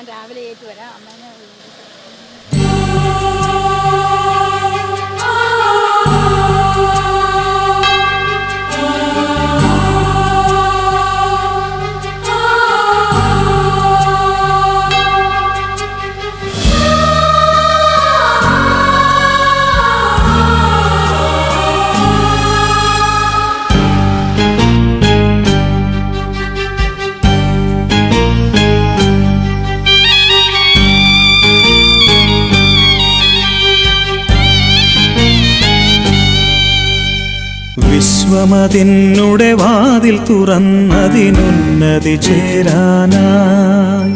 ഞാൻ രാവിലെ ഏറ്റു വരാം അമ്മേനെ വിശ്വമതിനുടെ വാതിൽ തുറന്നതിനുന്നതി ചേരാനായി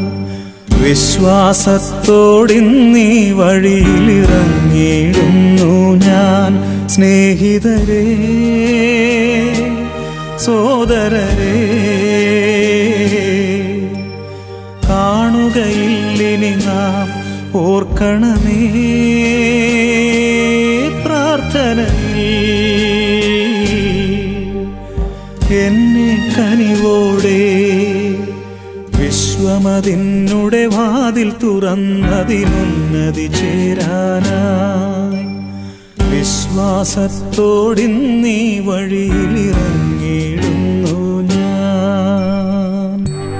വിശ്വാസത്തോടിന്നീ വഴിയിലിറങ്ങിയിടുന്നു ഞാൻ സ്നേഹിതരേ സോദരരേ കാണുകയില്ലിനി നാം ഓർക്കണമേ പ്രാർത്ഥനയിൽ എന്നെ കനിവോടെ വിശ്വമതിനുടെ വാതിൽ തുറന്നതിനുന്നതി ചേരാനായി വിശ്വാസത്തോടിന്നീ വഴിയിലിറങ്ങിയിടുന്നു ഞാൻ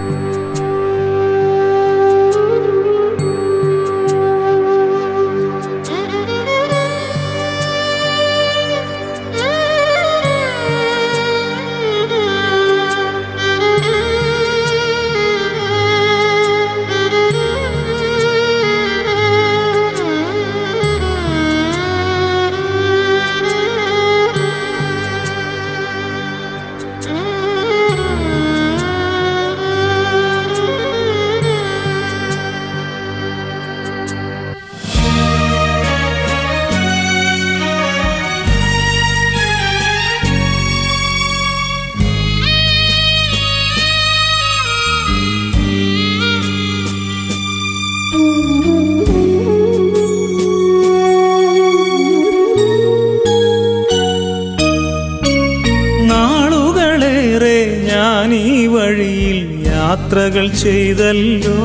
നാളുകളേറെ ഞാൻ ഈ വഴിയിൽ യാത്രകൾ ചെയ്തല്ലോ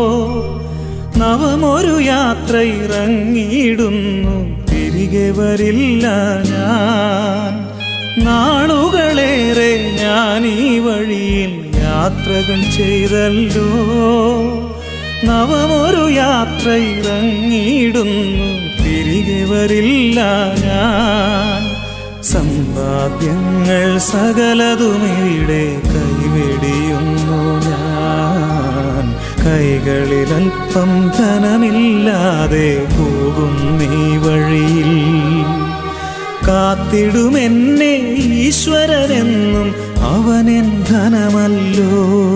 നവമൊരു യാത്ര ഇറങ്ങിയിടുന്നു തിരികെ വരില്ല ഞാൻ നാളുകളേറെ ഞാൻ ഈ വഴിയിൽ യാത്രകൾ ചെയ്തല്ലോ നവമൊരു യാത്ര ഇറങ്ങിയിടുന്നു തിരികെ വരില്ല ഞാൻ സമ്പാദ്യങ്ങൾ സകലതുമിവിടെ കൈവെടിയുന്നു ഞാൻ കൈകളിലൽപ്പം ധനമില്ലാതെ പോകും നീ വഴിയിൽ കാത്തിടുമെന്നെ ഈശ്വരനെന്നും അവനെൻ ധനമല്ലോ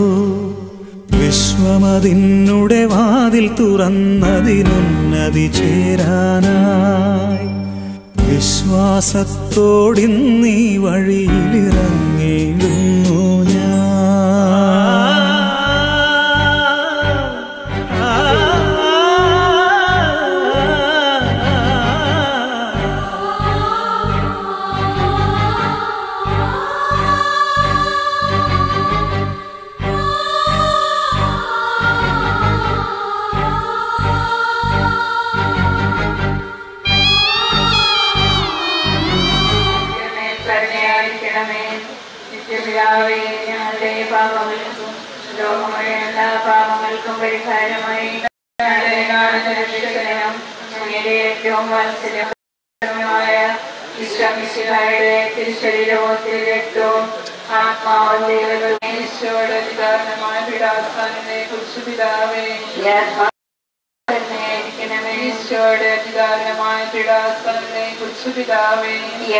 വിശ്വമതിനുടെ വാതിൽ തുറന്നതിനുന്നതി ചേരാനായി വിശ്വാസത്തോടിന്നീ വഴിയിലിറങ്ങിയിടുന്നു ഞാൻ കരുണയായിരിക്കണമേ നിത്യപിതാവേ ഞങ്ങളുടെ പാപങ്ങൾക്കും ലോകമായ എല്ലാ പാപങ്ങൾക്കും പരിഹാരമായി ഞങ്ങളുടെ നാടിന്റെ രക്ഷകനും അങ്ങയുടെ ഏറ്റവും വാത്സല്യമായ വിശ്വമിശിഹായുടെ തിരുശരീരവും തിരുരക്തവും ആത്മാവും ദൈവവും ഈശോയുടെ വിധാനമായ പിതാസ്ഥാനത്തെ കുറിച്ച് പിതാവേ കരുണയായിരിക്കണമേ ഈശോയുടെ വിധാനമായ പിതാസ്ഥാനത്തെ കുറിച്ച് പിതാവേ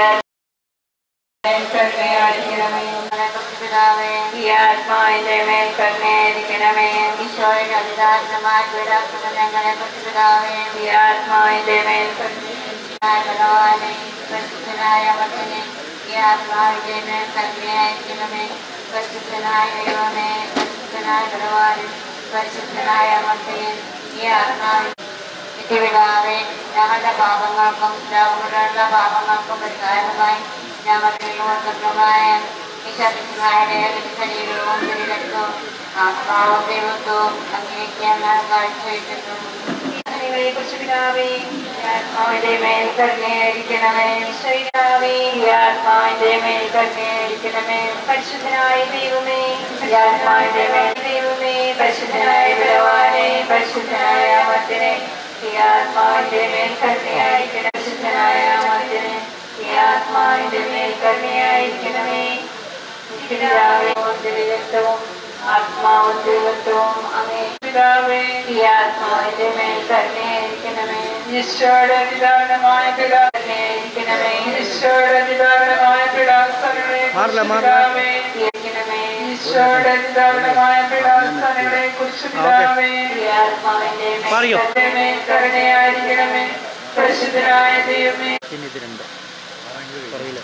കരുണയായിരിക്കണമേ പിതാവേ ഈ ആത്മാവിന്റെ മേൽ കരുണയായിരിക്കണമേ ഈശോയുടെ അതിദാരുണമായ പീഡാസനം ഞങ്ങളെ കുറിച്ച് പിതാവേ ഈ ആത്മാവിന്റെ മേൽ ഭഗവാനെ പരിശുദ്ധനായ മകനെ ഈ ആത്മാവിന്റെ മേൽ കരുണയായിരിക്കണമേ പരിശുദ്ധനായ ദൈവമേ പരിശുദ്ധനായ ഭഗവാനെ പരിശുദ്ധനായ മകനെ ഈ ആത്മാവിൻ നിത്യപിതാവേ ഞങ്ങളുടെ പാപങ്ങൾക്കും ലോകമുള്ള പാപങ്ങൾക്കും പരിഹാരമായി ഞങ്ങളുടെ യുവത്വമായ വിശ്വസിക്കുന്നവരുടെ ശരീരവും ശരീരത്വവും ആത്മാവും ദൈവത്വവും അങ്ങേക്കാണ് കാഴ്ചവെക്കുന്നു ങ്ങളെ കുറിച്ച് പിതാവേ ആത്മാവിന്റെ മേൽ കരുണയായിരിക്കണമേ ഈശ്വരാവേ ഈ ആത്മാവിന്റെ മേൽ കരുണയായിരിക്കണമേ പരിശുദ്ധനായ ദൈവമേ ഈ ആത്മാവിന്റെ മേൽ ദൈവമേ പരിശുദ്ധനായ ബലവാനെ പരിശുദ്ധനായ മത്തിനെ ഈ ആത്മാവിന്റെ മേൽ കരുണയായിരിക്കണം പരിശുദ്ധനായ മത്തിനെ ഈ ആത്മാവിന്റെ മേൽ കരുണയായിരിക്കണമേ പിതാവേ രക്തവും ആത്മാവും ദൈവത്വവും അങ്ങേ പിതാവേ ഈ ആത്മാവിന്റെ മേൽ കരുണയായിരിക്കണമേ ഈശോയുടെ നിദാനമായ പിതാവേ കരുണയായിരിക്കണമേ ഈശോയുടെ നിദാനമായ പിതാസ്തനങ്ങളെ മാറില്ല, മാറില്ല. പിതാവേ ഇരിക്കണമേ ഈശോയുടെ നിദാനമായ പിതാസ്തനങ്ങളെ കുറിച്ച് പിതാവേ ഈ ആത്മാവിന്റെ മേൽ പറയോ? ദൈവമേ, കരുണയായിരിക്കണമേ പരിശുദ്ധനായ ദൈവമേ പിന്നെ ഇത് രണ്ട് പുറകില്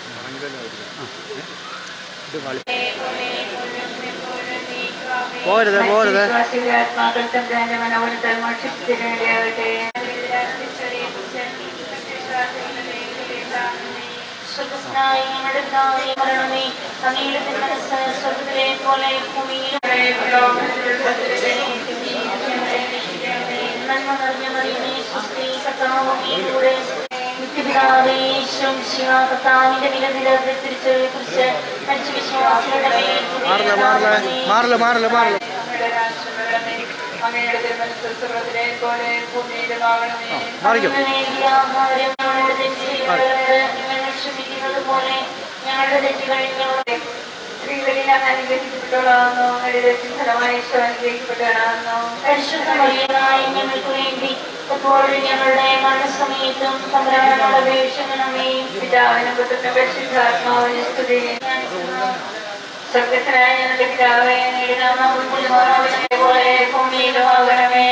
ഇത് വളി പോരുത് പോരുത് വിശ്വാസികളുടെ ആത്മാക്കൾ തമ്പുരാന്റെ മനോഹരത്താൽ മോക്ഷത്തിന് വേണ്ടിയാകട്ടെ സ്വർഗ്ഗസ്നായ ഞങ്ങളുടെ പിതാവേ, മരണമേ അങ്ങയുടെ തിരുമനസ്സ് സ്വർഗ്ഗത്തിലെ പോലെ ഭൂമിയിലും നന്മ നിറഞ്ഞ മറിയമേ, സ്വസ്തി, കർത്താവ് അങ്ങയോടുകൂടെ. നിത്യപിതാവേ, ഈശോം ശിവ കർത്താവിന്റെ വിലനിലത്തെ തിരിച്ചറിയെക്കുറിച്ച് മരിച്ച വിശ്വാസികളുടെ മേൽ മാറില്ല മാറില്ല മാറില്ല മാറില്ല മാറില്ല അങ്ങയുടെ രാഷ്ട്രങ്ങളെ അങ്ങയുടെ തിരുമനസ് സ്വർഗ്ഗത്തിലെ പോലെ ഭൂമിയിലുമാകണമേ മാറിക്കും ഞങ്ങളുടെ ആഹാരം ഞങ്ങളുടെ തെറ്റുകളോട് ഞങ്ങൾ ക്ഷമിക്കുന്നത് പോലെ ഞങ്ങളുടെ തെറ്റുകൾ ഞങ്ങളുടെ സ്ത്രീകളിൽ അങ്ങ് അനുഗ്രഹിക്കപ്പെട്ടവളാകുന്നു അങ്ങയുടെ ഫലമായി ഈശോ അനുഗ്രഹിക്കപ്പെട്ടവളാകുന്നു പരിശുദ്ധമറിയനായി ഞങ്ങൾക്ക് വേണ്ടി എപ്പോഴും ഞങ്ങളുടെ മരണസമയത്തും തമ്പരാനോട് അപേക്ഷിക്കണമേ പിതാവിനും പുത്രനും പരിശുദ്ധാത്മാവിന് സ്തുതി സ്വർഗത്തിനായ ഞങ്ങളുടെ പിതാവേ നേടുന്ന പോലെ ഭൂമിയിലും ആകണമേ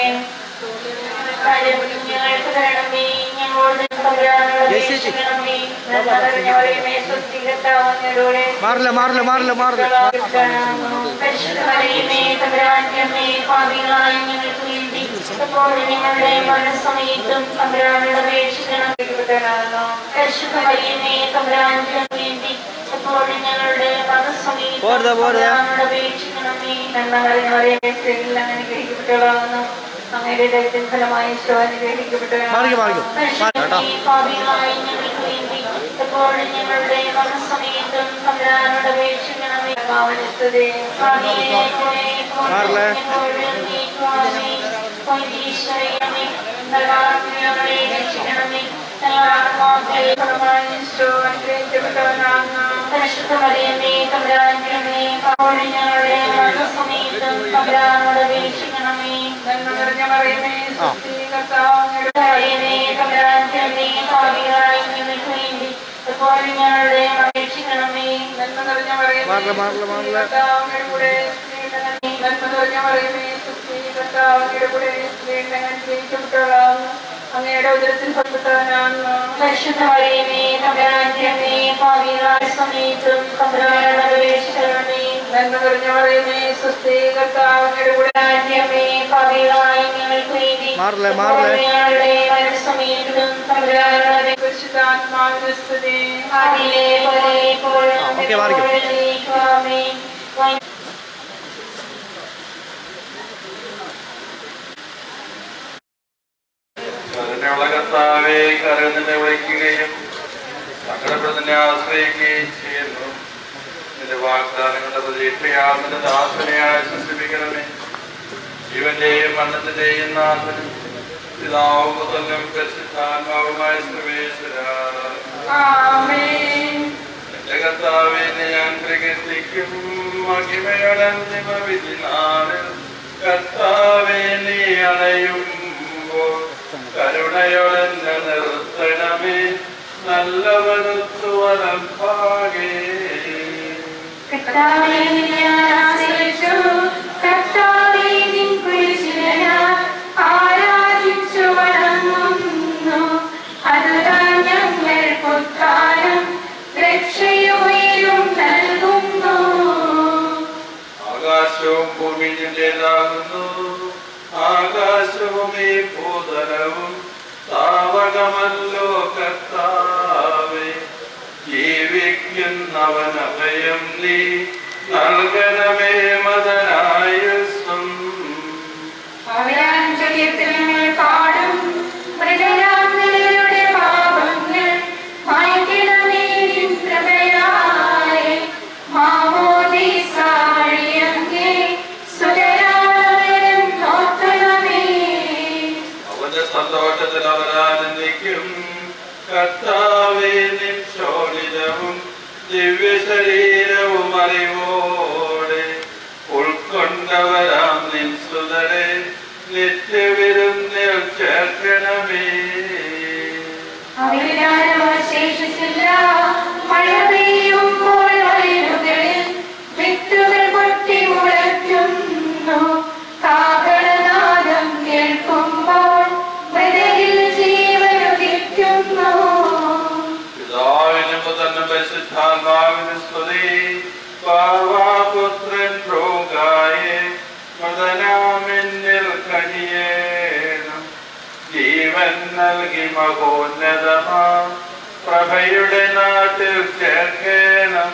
ഞങ്ങൾക്ക് തരണമേ ഞങ്ങളോട് തമ്പരാനോട് അപേക്ഷിക്കണമേ നിറഞ്ഞവരെയുമേ സ്വസ്തികത്താവുന്നതോടെ മാറില്ല മാറില്ല മാറില്ല മാറില്ല പരിശുദ്ധമറിയമേ തമ്പരാന്റമ്മേ പാപികളായ ഞങ്ങൾക്ക് വേണ്ടി എപ്പോഴും ഞങ്ങളുടെ മരണസമയത്തും തമ്പരാനോട് അപേക്ഷിക്കണം പരിശുദ്ധമറിയമേ തമ്പരാന്റെ വേണ്ടി എപ്പോഴും ഞങ്ങളുടെ മരണസമയത്തും പോരുത്, പോരുത്. തമ്പുരാനോട് അപേക്ഷിക്കണമേ അനുഗ്രഹിക്കപ്പെട്ടവളാകുന്നു അങ്ങയുടെ ദൈവത്തിൻ ഫലമായി ഈശോ അനുഗ്രഹിക്കപ്പെട്ടവളാകുന്നു മാറിക്കും മാറിക്കും കേട്ടോ പരിശുദ്ധമേ പാപികളായ ഞങ്ങൾക്ക് വേണ്ടി എപ്പോഴും ഞങ്ങളുടെ മരണസമയത്തും തമ്പരാനോട് അപേക്ഷിക്കണമേ ആത്മാവിന് സ്തുതി പാപിയെ പോലെ മാറില്ലേ? എപ്പോഴും നീക്കുവാമേ ഈശ്വരയമേ ഞങ്ങളെ രക്ഷിക്കണമേ ഞങ്ങളെ ഫലമായി ഈശോ അനുഗ്രഹിക്കപ്പെട്ടവനാകുന്നു പരിശുദ്ധമറിയമേ തമ്പുരാന്റമ്മേ പാവണി ഞങ്ങളുടെ മരണസമയത്തും തമ്പുരാനോട് അപേക്ഷിക്കണമേ നന്മ നിറഞ്ഞ മറിയമേ സ്വസ്തി കർത്താവ് അങ്ങയുടെ മറിയമേ തമ്പുരാന്റമ്മേ പാപികളായ ഞങ്ങൾക്ക് വേണ്ടി എപ്പോഴും ഞങ്ങളുടെ അപേക്ഷിക്കണമേ നന്മ നിറഞ്ഞ മറിയമേ മാറില്ല മാറില്ല മാറില്ല കർത്താവ് അങ്ങയുടെ കൂടെ സ്ത്രീകൾ നന്മ നിറഞ്ഞ മറിയമേ സ്വസ്തി കർത്താവ് അങ്ങയുടെ കൂടെ സ്ത്രീകൾ അനുഗ്രഹിക്കപ്പെട്ടവളാകുന്നു അങ്ങയുടെ ഉദരത്തിൽ പപ്പെട്ടവനാകുന്നു പരിശുദ്ധമറിയമേ തമ്പുരാന്റമ്മേ പാപികളായ സമയത്തും തമ്പുരാനോട് അപേക്ഷിക്കണമേ നന്മ നിറഞ്ഞ മറിയമേ സ്വസ്തി കർത്താവ് അങ്ങയുടെ കൂടെ തമ്പുരാന്റമ്മേ പാപികളായ ഞങ്ങൾക്ക് വേണ്ടി മാറില്ല മാറില്ല ഞങ്ങളുടെ മരണസമയത്തും തമ്പുരാനോട് പരിശുദ്ധാത്മാവിന് സ്തുതി ആദിയിലെ പോലെ ഇപ്പോഴും ഓക്കേ, മാറിക്കോ. എപ്പോഴും നീക്കുവാമേ. കരുണയുള്ള കർത്താവെ കരയിൽ നിന്നെ വിളിക്കുകയും സങ്കടപ്പെടുന്നതിനെ ആശ്രയിക്കുകയും ചെയ്യുന്നു നിന്റെ വാഗ്ദാനങ്ങളുടെ പ്രതീക്ഷയാൽ നിന്റെ ദാസനെ ആശ്വസിപ്പിക്കണമേ ജീവന്റെയും മരണത്തിന്റെയും നാഥനും പിതാവും പുത്രനും പരിശുദ്ധാത്മാവുമായ സർവേശ്വര എന്റെ കർത്താവെ നീ ഞാൻ പ്രകീർത്തിക്കും മഹിമയുടെ വിധി നാളിൽ കർത്താവെ നീ അണയുമ്പോൾ കരുണയോടെ എന്നെ നിർത്തണമേ നല്ലവനത്തു വലപ്പാകേ കർത്താവേ, ഞാൻ ആശ്രയിച്ചു. കർത്താവേ, നിൻ കുരിശിനെ ഞാൻ ആരാധിച്ചു വണങ്ങുന്നു. അതുതാൻ ഞങ്ങൾക്കുദ്ധാരം രക്ഷയുയരും നൽകുന്നു ആകാശവും ഭൂമി നിന്റേതാകുന്നു ആകാശവും ഈ ഭൂതലവും താവകമല്ലോ കർത്താവേ ജീവിക്കുന്നവ അവനഭയം നീ നൽകണമേ മതനായുസ്സും അവരാഞ്ചര്യത്തിൽ പാടും മൃഗരാങ്ങളുടെ പാപങ്ങൾ മായ്ക്കിടമേ നിൻ കൃപയാലെ മാമോദീസ വഴിയങ്ങേ സുതരാളവരും നോക്കണമേ അവന്റെ സന്തോഷത്തിൽ അവരാനന്ദിക്കും കർത്താവേ നിൻ ശോണിതവും ദിവ്യശരീരവും അറിവോടെ ഉൾക്കൊണ്ടവരാം നിൻ സുതരെ നിത്യവിരുന്നിൽ ചേർക്കണമേ അവിരാനം ശേഷിച്ചില്ല മഴ പെയ്യുമ്പോൾ വയലുകളിൽ വിത്തുകൾ പൊട്ടി മുളയ്ക്കുന്നു കാഹളനാദം കേൾക്കുമ്പോൾ മൃതയിൽ ജീവനുദിക്കുന്നു പിതാവിനും പുത്രനും പരിശുദ്ധാത്മാവിനും സ്തുതി പാവാപുത്രൻ രോഗായെ മദനാമിന്നിൽ കനിയേണം ജീവൻ നൽകി മഹോന്നതമാ പ്രഭയുടെ നാട്ടിൽ ചേർക്കേണം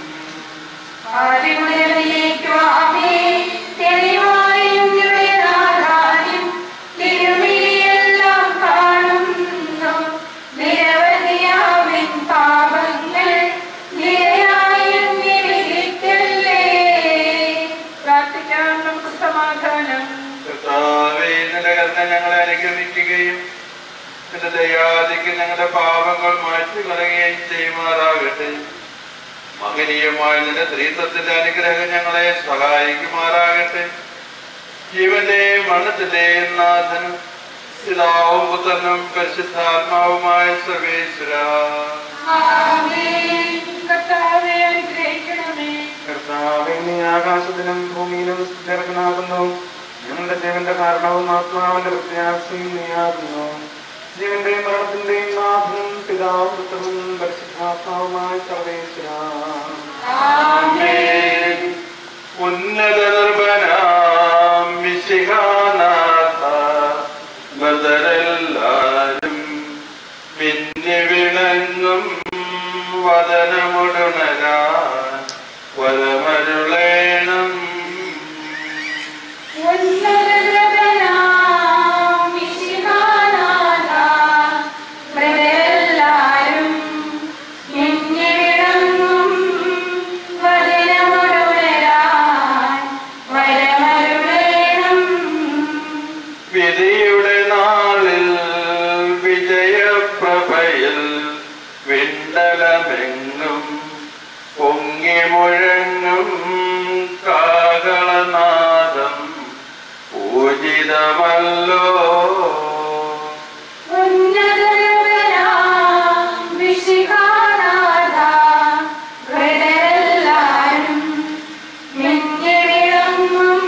ആദിമുതലിലേക്കും ആമേ തെളിവായും നിറയാധാരം തിരുമിഴിയെല്ലാം കാണുന്നു നിരവധിയാവിൻ പാപങ്ങൾ നിരയായും നിരഹിക്കല്ലേ പ്രാർത്ഥിക്കാം നമുക്ക് സമാധാനം കർത്താവേ നിന്റെ കരുണ ഞങ്ങളെ അനുഗമിക്കുകയും നിന്റെ ദയാദിക്ക് ഞങ്ങളുടെ പാപങ്ങൾ മാറ്റി കളയുകയും ചെയ്യുമാറാകട്ടെ മഹനീയമായ നിന്റെ ത്രീത്വത്തിന്റെ അനുഗ്രഹം ഞങ്ങളെ സഹായിക്കുമാറാകട്ടെ ജീവന്റെയും മരണത്തിന്റെയും നാഥനും പിതാവും പുത്രനും പരിശുദ്ധാത്മാവുമായ സർവേശ്വര ആമേൻ. കർത്താവേ അനുഗ്രഹിക്കണമേ കർത്താവേ നീ ആകാശത്തിനും ഭൂമിയിലും ചേർക്കനാകുന്നു ഞങ്ങളുടെ ജീവന്റെ കാരണവും ആത്മാവിന്റെ പ്രത്യാശയും നീയാകുന്നു ജീവന്റെയും മരണത്തിന്റെയും നാഥനും പിതാവും പുത്രനും പരിശുദ്ധാത്മാവുമായ സർവേശ്വര ആമേൻ. ഉന്നത നിർഭനാം മിശിഹാനാഥ ബദരെല്ലാരും മിന്നി വിളങ്ങും വദനമുടണരാൻ വരമരുളേണം ഉന്നതദ്രവനാം മിശിഹാനാഥ, മൃതരെല്ലാരും മിന്നി വിളങ്ങും വചനമുഴുവരാൻ വരമരുളേണം. വിധിയുടെ നാളിൽ വിജയപ്രഭയിൽ വിണ്ടലമെങ്ങും പൊങ്ങി മുഴങ്ങും കാകളനാദം പൂജിതമല്ലോ ഉന്നതദ്രവനാം മിശിഹാനാഥ, മൃതരെല്ലാരും മിന്നി വിളങ്ങും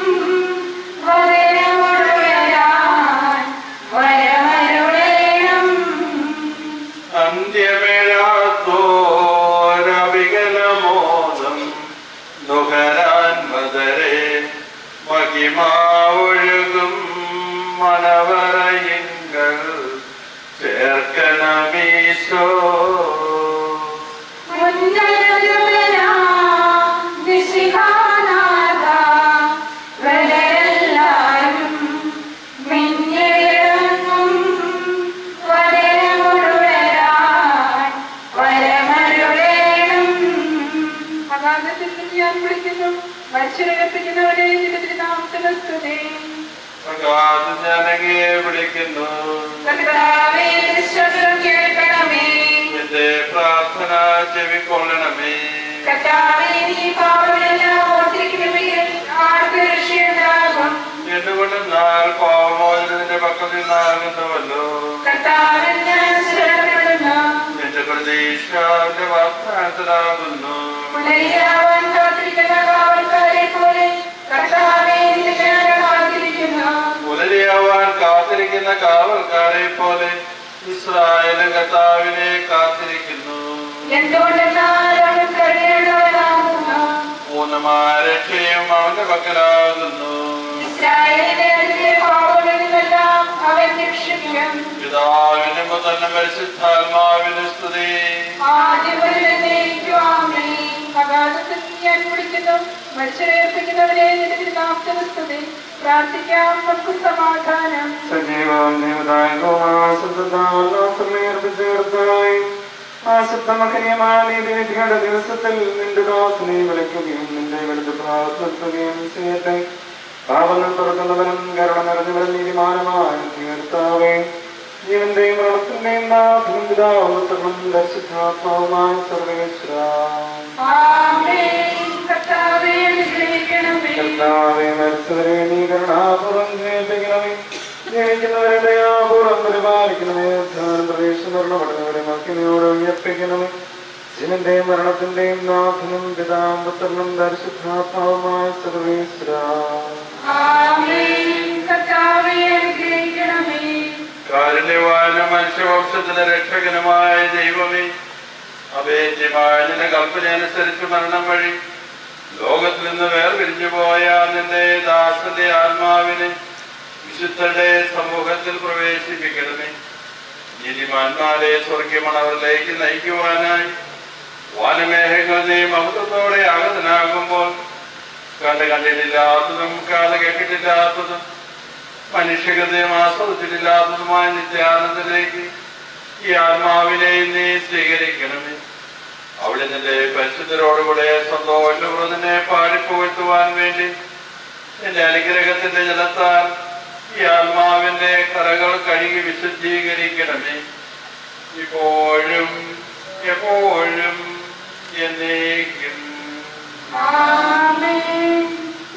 വചനമുഴുവരാൻ വരമരുളേണം അന്ത്യമിഴാത്തോരവികലമോദം നുകരാൻ മതരെ മഹിമാവൊഴുകും മണവറയിങ്കൽ ചേർക്കണമീശോ അഗാധത്തിൽ നിന്ന് ഞാൻ വിളിക്കുന്നു മനുഷ്യരകപ്പിക്കുന്നവരെ നിന്റെ തിരുനാമത്തിന് സ്തുതി പ്രകാശം ഞാനങ്ങയെ വിളിക്കുന്നു എന്റെ പ്രാർത്ഥന ചെവിക്കൊള്ളണമേ എന്തുകൊണ്ട് നാൾ പാവമോചനത്തിന്റെ പക്കത്തിൽ നിന്നാകുന്നുവല്ലോ എന്റെ പ്രതീക്ഷ എന്റെ വാഗ്ദാനത്തിലാകുന്നു പുനരിയാവാൻ കാത്തിരിക്കുന്ന കാവൽക്കാരെ പോലെ കർത്താവേ നിന്റെ ജ്ഞാനം കാത്തിരിക്കുന്നു പുലരിയാവാൻ കാത്തിരിക്കുന്ന കാവൽക്കാരെ പോലെ ഇസ്രായേലും കർത്താവിനെ കാത്തിരിക്കുന്നു എന്തുകൊണ്ടെന്നാൽ അവൻ കരുണയുള്ളവനാകുന്നു പൂർണ്ണമായ രക്ഷയും അവന്റെ പക്കലാകുന്നു ഇസ്രായേലിന്റെ അതിന്റെ പാപങ്ങളിൽ നിന്നെല്ലാം അവൻ രക്ഷിക്കും പിതാവിനും പുത്രനും പരിശുദ്ധാത്മാവിനും സ്തുതി ആദ്യം മുതൽ എന്നേക്കും ആമേൻ അഗാധത്തിൽ ഞാൻ വിളിക്കുന്നു മനുഷ്യരേൽപ്പിക്കുന്നവരെ നിന്റെ തിരുനാമത്തിന് സ്തുതി പ്രാർത്ഥിക്കാം നമുക്ക് സമാധാനം സജീവം ദേവതായി ആശുദ്ധമകനിയമായ നീതിവിധിയുടെ ദിവസത്തിൽ നിന്റെ ദാസനെ വിളിക്കുകയും നിന്റെ വലുത് പ്രാർത്ഥിക്കുകയും ചെയ്യട്ടെ പാപങ്ങൾ തുറക്കുന്നവനും കരുണ നിറഞ്ഞവനും നീതിമാനമായ തീർത്താവേ ജീവന്റെയും മരണത്തിന്റെയും നാഥനും പിതാവും പുത്രനും ദർശിതാത്മാവുമായ സർവേശ്വര ആമേൻ കർത്താവേ അനുഗ്രഹിക്കണമേ കർത്താവേ മരിച്ചവരെ നീ കരുണാപൂർവം ജീവിപ്പിക്കണമേ ജീവിക്കുന്നവരെ ദയാപൂർവം പരിപാലിക്കണമേ ധ്യാനം പ്രവേശം മരണമടങ്ങവരെ മക്കിനോട് ഉയർപ്പിക്കണമേ ജീവന്റെയും മരണത്തിന്റെയും നാഥനും പിതാവും പുത്രനും ദർശിതാത്മാവുമായ സർവേശ്വര ആമേൻ കർത്താവേ അനുഗ്രഹിക്കണമേ കാരുണ്യവാനും മനുഷ്യവംശത്തിന്റെ രക്ഷകനുമായ ദൈവമേ അഭേദ്യമായ നിന്റെ കൽപ്പനയനുസരിച്ച് മരണം വഴി ലോകത്തിൽ നിന്ന് വേർപിരിഞ്ഞു പോയ നിന്റെ ദാസന്റെ ആത്മാവിനെ വിശുദ്ധരുടെ സമൂഹത്തിൽ പ്രവേശിപ്പിക്കണമേ നീതിമാന്മാരെ സ്വർഗീയമണവരിലേക്ക് നയിക്കുവാനായി വാനമേഘങ്ങൾ നീ മഹത്വത്തോടെ ആഗതനാകുമ്പോൾ കണ്ട് കണ്ടിട്ടില്ലാത്തതും കാത് കേട്ടിട്ടില്ലാത്തതും മനുഷ്യഹൃദയം ആസ്വദിച്ചിട്ടില്ലാത്തതുമായ നിത്യാനന്ദത്തിലേക്ക് ഈ ആത്മാവിനെ നീ സ്വീകരിക്കണമേ അവിടെ നിന്റെ പരിശുദ്ധരോടുകൂടെ സന്തോഷപൂർവ്വം നിന്നെ പാടിപ്പുകഴ്ത്തുവാൻ വേണ്ടി നിന്റെ അനുഗ്രഹത്തിന്റെ ജലത്താൽ ഈ ആത്മാവിന്റെ കറകൾ കഴുകി വിശുദ്ധീകരിക്കണമേ ഇപ്പോഴും എപ്പോഴും എന്നേക്കും ആമേൻ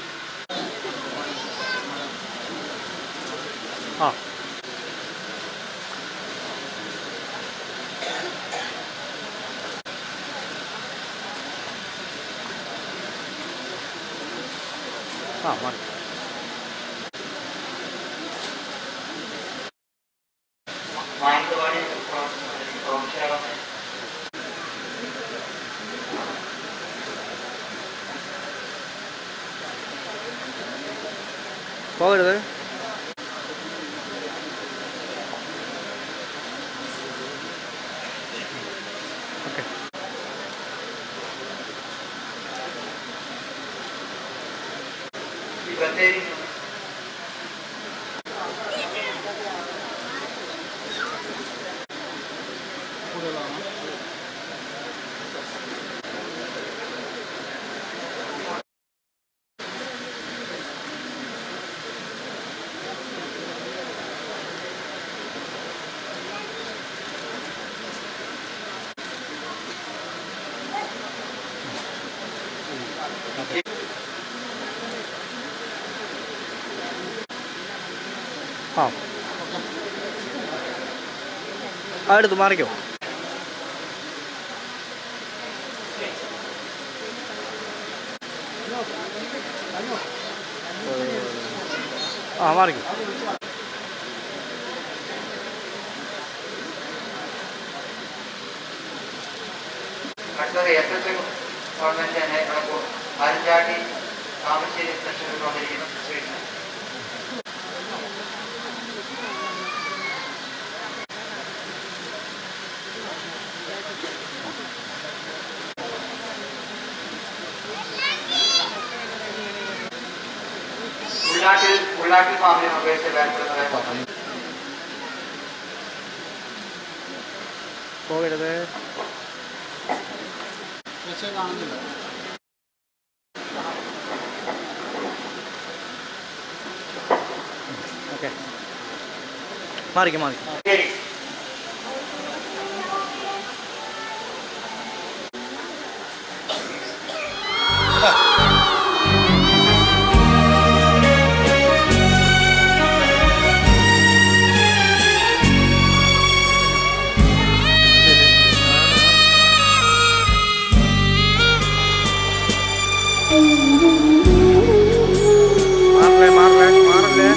മാനന്തവാടി പ്രൊഫഷണൽ പോകരുത് ഓക്കെ ഈ പ്രത്യേകിച്ച് ആ ആ എടുത്ത് മാറിക്കോ ആ മാറിക്കോ അടുത്തത് എസ് എസ് ഗവൺമെന്റ് ആരഞ്ചാട്ടി താമരശ്ശേരി സെക്ഷനിൽ വന്നിരിക്കുന്നു സ്വീഡൻ ഉൾനാട്ടിൽ ഉൾനാട്ടിൽ മാമലും അപേക്ഷ വേർപ്പെടുന്നതായി പറഞ്ഞു പോകരുത് ഓക്കെ മാറിക്കും മാറിക്കും ശരി മാറല്ലേ മാറല്ലേ മാറല്ലേ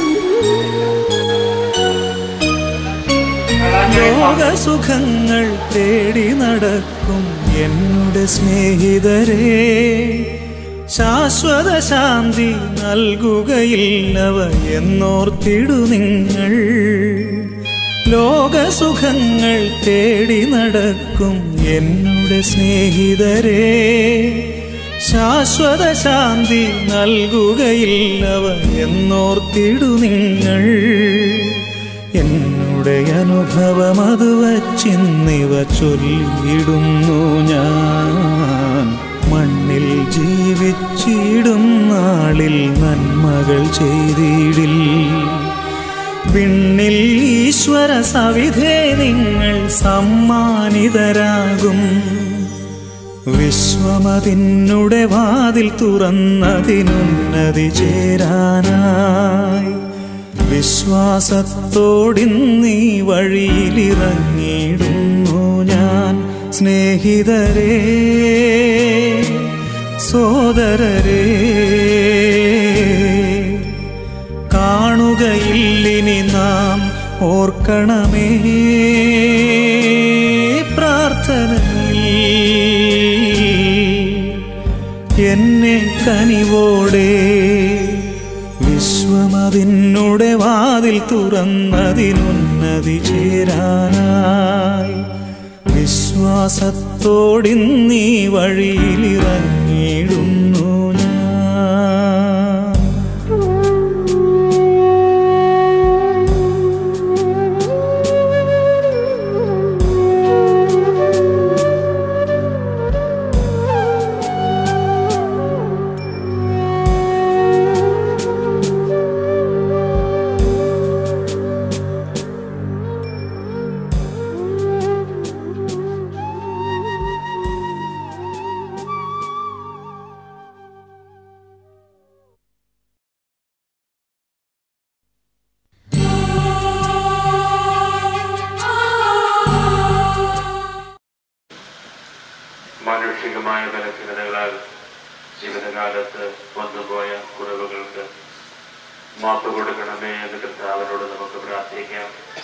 ലോകസുഖങ്ങൾ തേടി നടക്കും എന്നുടെ സ്നേഹിതരെ ശാശ്വത ശാന്തി നൽകുകയില്ലവ എന്നോർത്തിടു നിങ്ങൾ ലോകസുഖങ്ങൾ തേടി നടക്കും എന്നുടെ സ്നേഹിതരെ ശാശ്വത ശാന്തി നൽകുകയില്ലവ എന്നോർത്തിടു നിങ്ങൾ എന്നുടെ അനുഭവം അത് വച്ചിന്നിവ ചൊല്ലിയിടുന്നു ഞാൻ മണ്ണിൽ ജീവിച്ചിടും നാളിൽ നന്മകൾ ചെയ്തിടിൽ വിണ്ണിൽ ഈശ്വര സവിധേ നിങ്ങൾ സമ്മാനിതരാകും വിശ്വമതിനുടെ വാതിൽ തുറന്നതിനുന്നതി ചേരാനായി വിശ്വാസത്തോടിന്നീ വഴിയിലിറങ്ങിയിടുന്നു ഞാൻ സ്നേഹിതരേ സോദരരേ കാണുകയില്ലിനി നാം ഓർക്കണമേ പ്രാർത്ഥനയിൽ എന്നെ കനിവോടെ വിശ്വമതിനുടെ വാതിൽ തുറന്നതിനുന്നതി ചേരാനായി വിശ്വാസത്തോടിന്നീ വഴിയിലിറങ്ങിയിടുന്നു ഞാൻ മാനുഷികമായ ബലഹീനതകളാൽ ജീവിതകാലത്ത് വന്നുപോയ കുറവുകൾക്ക് മാപ്പ് കൊടുക്കണമേ എന്ന് കർത്താവിനോട് നമുക്ക് പ്രാർത്ഥിക്കാം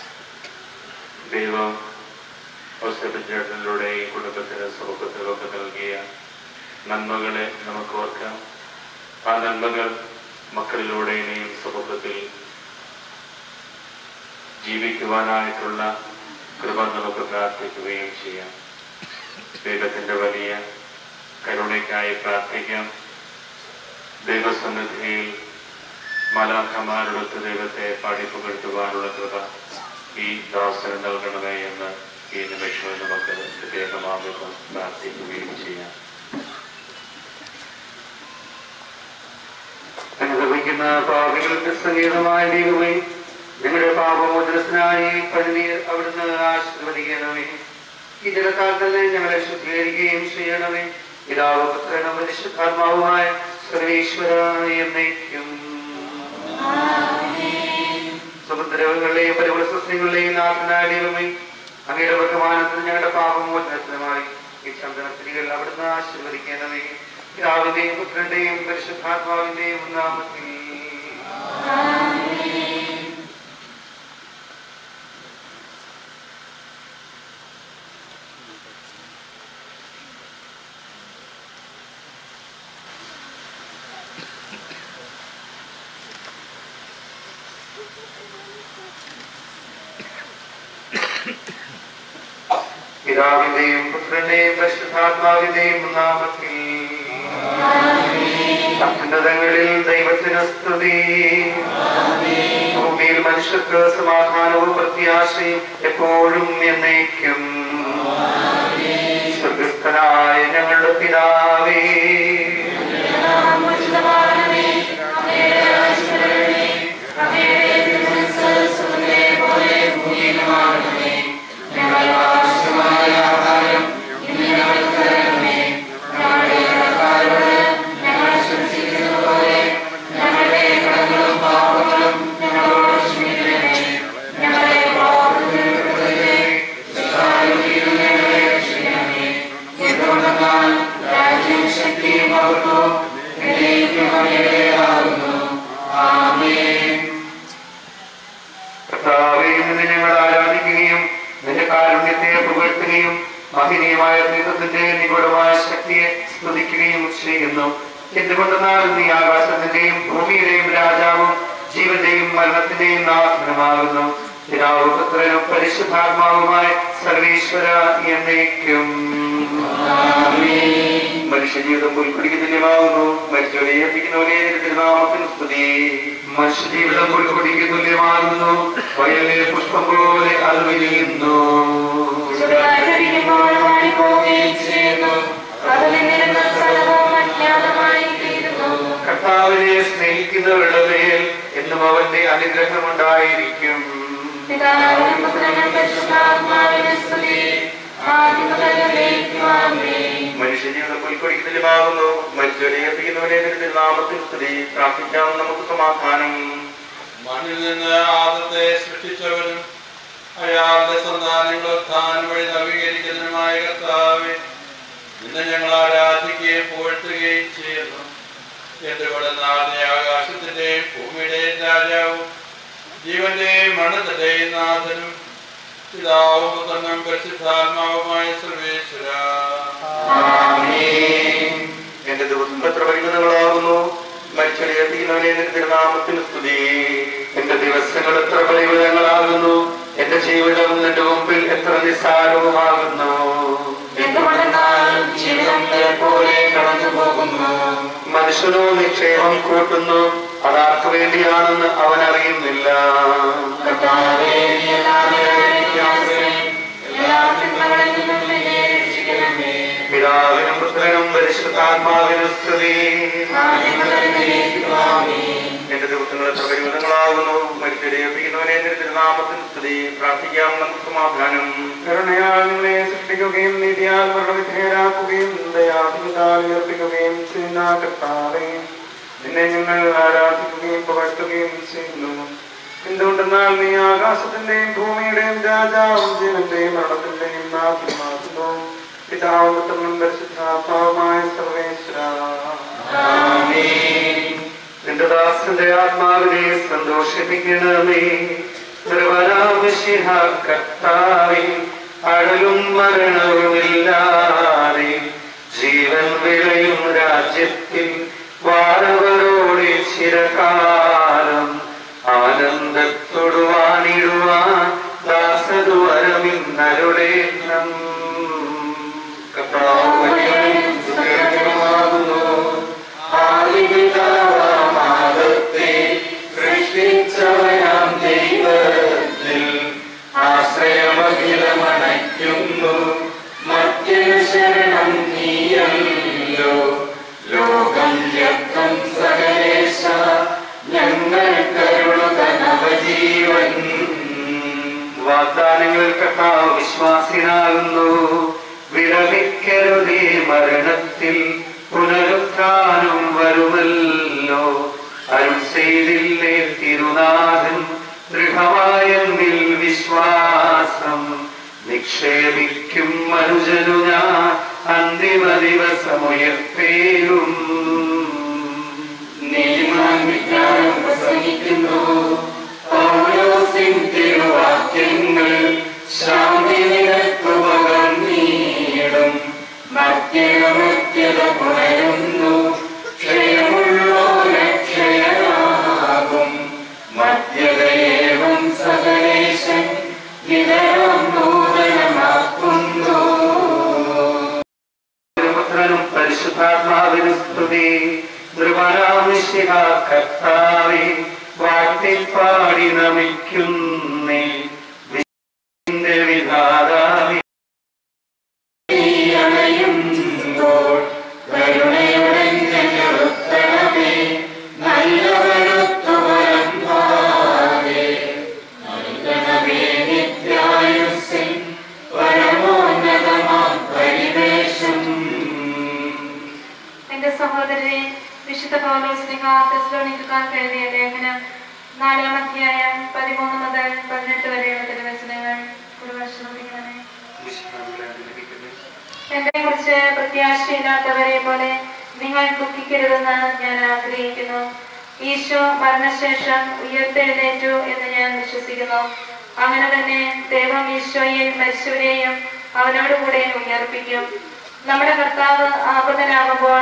ദൈവം ചേട്ടനിലൂടെ ഈ കുടുംബത്തിന് സുഖത്തിലൊക്കെ നൽകിയ നന്മകളെ നമുക്ക് ഓർക്കാം ആ നന്മകൾ മക്കളിലൂടെ ഇനിയും സമൂഹത്തിൽ ജീവിക്കുവാനായിട്ടുള്ള കൃപ നമുക്ക് പ്രാർത്ഥിക്കുകയും ചെയ്യാം ദൈവത്തിന്റെ വലിയ കരുണയ്ക്കായി പ്രാർത്ഥിക്കാം ദൈവസന്നിധിയിൽ മലാഖമാരെടുത്ത് ദൈവത്തെ പാടിപ്പുകഴ്ത്തുവാനുള്ള കൃപ ഈ ദാസന് നൽകണമേ എന്ന് ഈ നിമിഷം നമുക്ക് പ്രത്യേകമാകുന്നു പ്രാർത്ഥിക്കുകയും ചെയ്യാം അനുഭവിക്കുന്ന പാപികൾക്ക് സംഗീതമായ ദൈവമേ നിങ്ങളുടെ പാപമോചനത്തിനായി പഴുതിയിൽ അവിടുന്ന് ആശീർവദിക്കണമേ ഈ ജലത്താൽ തന്നെ ഞങ്ങളെ ശുദ്ധീകരിക്കുകയും ചെയ്യണമേ പിതാവ് പുത്രനും പരിശുദ്ധാത്മാവുമായ സർവേശ്വരായ എന്നേക്കും സമുദ്രങ്ങളുടെയും പരിമള സസ്യങ്ങളുടെയും നാഥനായ ദൈവമേ അങ്ങയുടെ ബഹുമാനത്തിന് ഞങ്ങളുടെ പാപമോചനത്തിനുമായി ഈ ചന്ദനത്തിരികൾ അവിടുന്ന് ആശീർവദിക്കണമേ പിതാവിന്റെയും പുത്രന്റെയും പരിശുദ്ധാത്മാവിന്റെയും നാമത്തിൽ പിതാവിന്റെയും പുത്രന്റെയും പരിശുദ്ധാത്മാവിന്റെയും നാമത്തിൽ അത്യുന്നതങ്ങളിൽ ദൈവത്തിന് സ്തുതി ഭൂമിയിൽ മനുഷ്യർക്ക് സമാധാനവും പ്രത്യാശയും എപ്പോഴും എന്നേക്കും സ്വർഗസ്ഥനായ ഞങ്ങളുടെ പിതാവേ കർത്താവേ നിന്നെ ഞങ്ങൾ ആരാധിക്കുകയും നിന്റെ കാരുണ്യത്തെ പുകഴ്ത്തുകയും മഹനീയമായ ദൈവത്തിന്റെ നിഗൂഢമായ ശക്തിയെ സ്തുതിക്കുകയും ചെയ്യുന്നു എന്തുകൊണ്ടെന്നാൽ നീ ആകാശത്തിന്റെയും ഭൂമിയുടെയും രാജാവും ജീവന്റെയും മരണത്തിന്റെയും നാഥനുമാകുന്നു പിതാവ് പുത്രനും പരിശുദ്ധാത്മാവുമായ സർവീശ്വര എന്നേക്കും മനുഷ്യജീവിതം പുൽക്കുടിക്ക് തുല്യമാകുന്നു മരിച്ചവരെ ഏൽപ്പിക്കുന്നവരെ തിരുനാമത്തിന് സ്തുതി മനുഷ്യജീവിതം പുൽക്കുടിക്ക് തുല്യമാകുന്നു വയലിലെ പുഷ്പം പോലെ അത് വിരിയുന്നു ചുടുകാറ്റടിക്കുമ്പോൾ മാറിപ്പോവുകയും ചെയ്യുന്നു അത് നിന്നിരുന്ന സ്ഥലവും അജ്ഞാതമായി തീരുന്നു കർത്താവിനെ സ്നേഹിക്കുന്നവരുടെ മേൽ എന്നും അവന്റെ അനുഗ്രഹം ഉണ്ടായിരിക്കും പിതാവിനും പുത്രനും പരിശുദ്ധാത്മാവിനും സ്തുതി ആദ്യം മുതൽ എന്നേക്കും ആമേൻ മനുഷ്യജീവിതം പുൽക്കൊടിക്ക് തുല്യമാകുന്നു മരിച്ചവരെ ഏൽപ്പിക്കുന്നവരെ തിരുനാമത്തിന് സ്തുതി പ്രാർത്ഥിക്കാം നമുക്ക് സമാധാനം മണ്ണിൽ നിന്ന് ആദത്തെ സൃഷ്ടിച്ചവനും അയാളുടെ സന്താനങ്ങൾ സ്ഥാനം വഴി നവീകരിക്കുന്നതിനുമായ കർത്താവെ ഇന്ന് ഞങ്ങൾ ആരാധിക്കുകയും പുകഴ്ത്തുകയും ചെയ്യുന്നു എന്തുകൊണ്ട് നാടിനെ ആകാശത്തിന്റെയും ഭൂമിയുടെയും രാജാവും ജീവന്റെയും മണ്ണത്തിന്റെയും നാഥനും പിതാവും പുത്രനും പരിശുദ്ധാത്മാവുമായ സർവേശ്വര എന്റെ ദിവസം എത്ര പരിമിതങ്ങളാകുന്നു മരിച്ചവരെ ഏൽപ്പിക്കുന്നവനെ തിരുനാമത്തിന് സ്തുതി എന്റെ ദിവസങ്ങൾ എത്ര പരിമിതങ്ങളാകുന്നു എന്റെ ജീവിതം നിന്റെ മുമ്പിൽ എത്ര നിസ്സാരവുമാകുന്നു എന്തുകൊണ്ടെന്നാൽ ജീവിതം നിഴൽ പോലെ കടന്നു പോകുന്നു മനുഷ്യനോ നിക്ഷേപം കൂട്ടുന്നു അതാർക്ക് വേണ്ടിയാണെന്ന് അവൻ അറിയുന്നില്ല കർത്താവേ, നീ അല്ലാതെ ആരെയും ആശ്രയം. എല്ലാ തിന്മകളിൽ നിന്നും എന്നെ രക്ഷിക്കണമേ പിതാവിനും പുത്രനും പരിശുദ്ധാത്മാവിനും സ്തുതി ആദ്യം മുതൽ എന്നേക്കും ആമേൻ എന്റെ ദിവസങ്ങൾ എത്ര പരിമിതങ്ങളാകുന്നു മരിച്ചേൽപ്പിക്കുന്നവനെ തിരുനാമത്തിന് സ്തുതി പ്രാർത്ഥിക്കാം നമുക്ക് സമാധാനം കരുണയാൽ നിങ്ങളെ സൃഷ്ടിക്കുകയും നീതിയാൽ മരണവിധേയരാക്കുകയും ദയാധികതാൽ ഉയർപ്പിക്കുകയും ചെയ്യുന്ന കർത്താവേ നിന്നെ ഞങ്ങൾ ആരാധിക്കുകയും പുകഴ്ത്തുകയും ചെയ്യുന്നു എന്തുകൊണ്ടെന്നാൽ നീ ആകാശത്തിന്റെയും ഭൂമിയുടെയും രാജാവും ജീവന്റെയും മരണത്തിന്റെയും നാഥനുമാകുന്നു പിതാവും പുത്രനും പരിശുദ്ധാത്മാവുമായ സർവേശ്വര നിന്റെ ദാസന്റെ ആത്മാവിനെ സന്തോഷിപ്പിക്കണമേ നിർവനാവശ്യ കർത്താവേ അഴലും മരണവുമില്ലാതെ ജീവൻ വിളയും രാജ്യത്തിൽ വാഴവരോടെ ചിരകാലം ആനന്ദത്തൊടുവാനിടുവാൻ ദാസതുവരമിന്നരുടേണം കർത്താവ് സുഖമാകുന്നു ആദിപിതാവാമാദത്തെ സൃഷ്ടിച്ചവനാം ദൈവത്തിൽ ആശ്രയമഖിലമണയ്ക്കുന്നു മറ്റൊരു ശരണം നീയല്ലോ ലോകം രക്തം സകലേശ ഞങ്ങൾ കരുളുക നവജീവൻ വാഗ്ദാനങ്ങളിൽ കർത്താവ് വിശ്വാസിനാകുന്നു വിരമിക്കരുതേ മരണത്തിൽ പുനരുത്ഥാനം വരുമല്ലോ അരുൾ ചെയ്തില്ലേ തിരുനാഥൻ ദൃഢമായെന്നിൽ വിശ്വാസം നിക്ഷേപിക്കും മനുജനു ഞാൻ അന്തിമ ദിവസമുയർത്തേലും നീതിമാൻ വിജ്ഞാനം പ്രസംഗിക്കുന്നു പൗലോസിൻ തിരുവാക്യങ്ങൾ ശാന്തി നിനക്ക് പകർന്നീടും മധ്യമത്യത പുണരുന്നു ക്ഷയമുള്ളോരക്ഷയനാകും മധ്യതയേവം സകലേശൻ ഇതരം നൂതനമാക്കുന്നു പുത്രനും പരിശുദ്ധാത്മാവിനും സ്തുതി ധ്രുവനാമിശിഹ കർത്താവെ വാഴ്ത്തിപ്പാടി നമിക്കുന്നേ വിശുദ്ധന്റെ വിധാതാവേ അണയുമ്പോൾ കരുണയുടെ ഞങ്ങളുത്തണമേ നല്ലവരൊത്തുവരം ഭാവേ നൽകണമേ നിത്യായുസ്സിൻ പരമോന്നതമാം പരിവേഷം എന്റെ സഹോദരരെ വിശുദ്ധ പൗലോസ്ലിഹ തെസ്ലോണിക്കാർക്ക് എഴുതിയ ലേഖനം നാലാം അധ്യായം പതിമൂന്ന് മുതൽ പതിനെട്ട് വരെയുള്ള തിരുവചനങ്ങൾ കൂടുതൽ ശ്രദ്ധിക്കണമേ എന്നെ കുറിച്ച് പ്രത്യാശയില്ലാത്തവരെ പോലെ നിങ്ങൾ ദുഃഖിക്കരുതെന്ന് ഞാൻ ആഗ്രഹിക്കുന്നു ഈശോ മരണശേഷം ഉയർത്തെഴുന്നേറ്റു എന്ന് ഞാൻ വിശ്വസിക്കുന്നു അങ്ങനെ തന്നെ ദൈവം ഈശോയിൽ മരിച്ചവരെയും അവനോടുകൂടെ ഉയർപ്പിക്കും നമ്മുടെ കർത്താവ് ആപതനാകുമ്പോൾ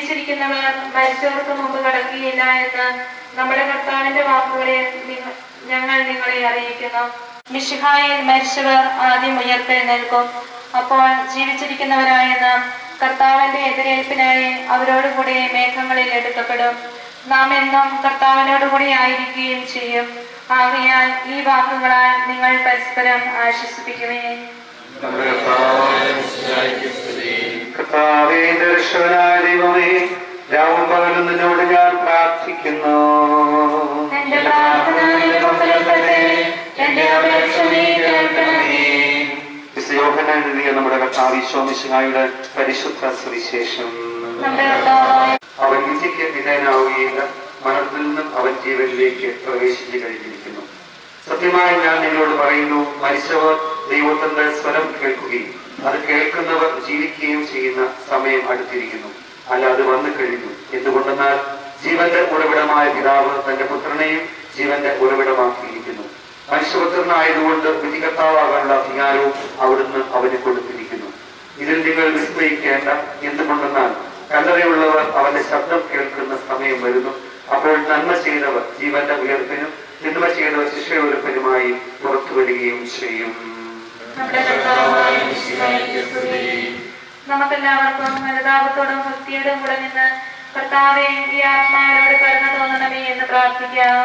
ജീവിച്ചിരിക്കുന്നവർ മരിച്ചവർക്ക് മുമ്പ് കടക്കുകയില്ല എന്ന് നമ്മുടെ കർത്താവിന്റെ വാക്കുകളെ നിങ്ങൾ- ഞാൻ ഞങ്ങൾ നിങ്ങളെ അറിയിക്കുന്നു മിഷിഹായിൽ മരിച്ചവർ ആദ്യം ഉയർത്തെഴുന്നേൽക്കും അപ്പോൾ ജീവിച്ചിരിക്കുന്നവരായ നാം കർത്താവിന്റെ എതിരേൽപ്പിനായി അവരോടുകൂടി മേഘങ്ങളിൽ എടുക്കപ്പെടും നാം എന്നും കർത്താവിനോടുകൂടി ആയിരിക്കുകയും ചെയ്യും ആകയാൽ ഈ വാക്കുകളാൽ നിങ്ങൾ പരസ്പരം ആശ്വസിപ്പിക്കുകയും നമ്മുടെ കർത്താവായ മിശിഹായ്ക്ക് സ്തുതി. കർത്താവേ ദർശനായ ദൈവമേ രാവും പകലും നിന്നോട് ഞാൻ പ്രാർത്ഥിക്കുന്നു എന്റെ പ്രാർത്ഥന നിന്റെ മുമ്പിൽപ്പെട്ടേ എന്റെ അപേക്ഷ നീ കേൾക്കണമേ യോഹന്നാൻ എഴുതിയ നമ്മുടെ കർത്താവ് ഈശോമിശിഹായുടെ പരിശുദ്ധ സുവിശേഷം നമ്മുടെ കർത്താവായ അവൻ വിധിക്ക് വിധേയനാവുകയില്ല മരണത്തിൽ നിന്നും അവൻ ജീവനിലേക്ക് പ്രവേശിച്ചു കഴിഞ്ഞിരിക്കുന്നു സത്യമായി ഞാൻ നിങ്ങളോട് പറയുന്നു മരിച്ചവർ ദൈവത്തിന്റെ സ്വരം കേൾക്കുകയും അത് കേൾക്കുന്നവർ ജീവിക്കുകയും ചെയ്യുന്ന സമയം അടുത്തിരിക്കുന്നു അല്ല അത് വന്നു കഴിഞ്ഞു എന്തുകൊണ്ടെന്നാൽ ജീവന്റെ ഉറവിടമായ പിതാവ് തന്റെ പുത്രനെയും ജീവന്റെ ഉറവിടമാക്കിയിരിക്കുന്നു മനുഷ്യപുത്രനായതുകൊണ്ട് വിധികർത്താവാകാനുള്ള അധികാരവും അവിടുന്ന് അവന് കൊടുത്തിരിക്കുന്നു ഇതിൽ നിങ്ങൾ വിസ്മയിക്കേണ്ട എന്തുകൊണ്ടെന്നാൽ കല്ലറയുള്ളവർ അവന്റെ ശബ്ദം കേൾക്കുന്ന സമയം വരുന്നു അപ്പോൾ നന്മ ചെയ്തവർ ജീവന്റെ ഉയർപ്പിനും തിന്മ ചെയ്തവർ ശിക്ഷയുയർപ്പിനുമായി പുറത്തു വരികയും ചെയ്യും നമ്മുടെ കർത്താവായ മിശിഹായ്ക്ക് സ്തുതി. നമുക്കെല്ലാവർക്കും അനുതാപത്തോടും ഭക്തിയോടും കൂടെ നിന്ന് കർത്താവെ ഈ ആത്മാവിനോട് കരുണ തോന്നണമേ എന്ന് പ്രാർത്ഥിക്കാം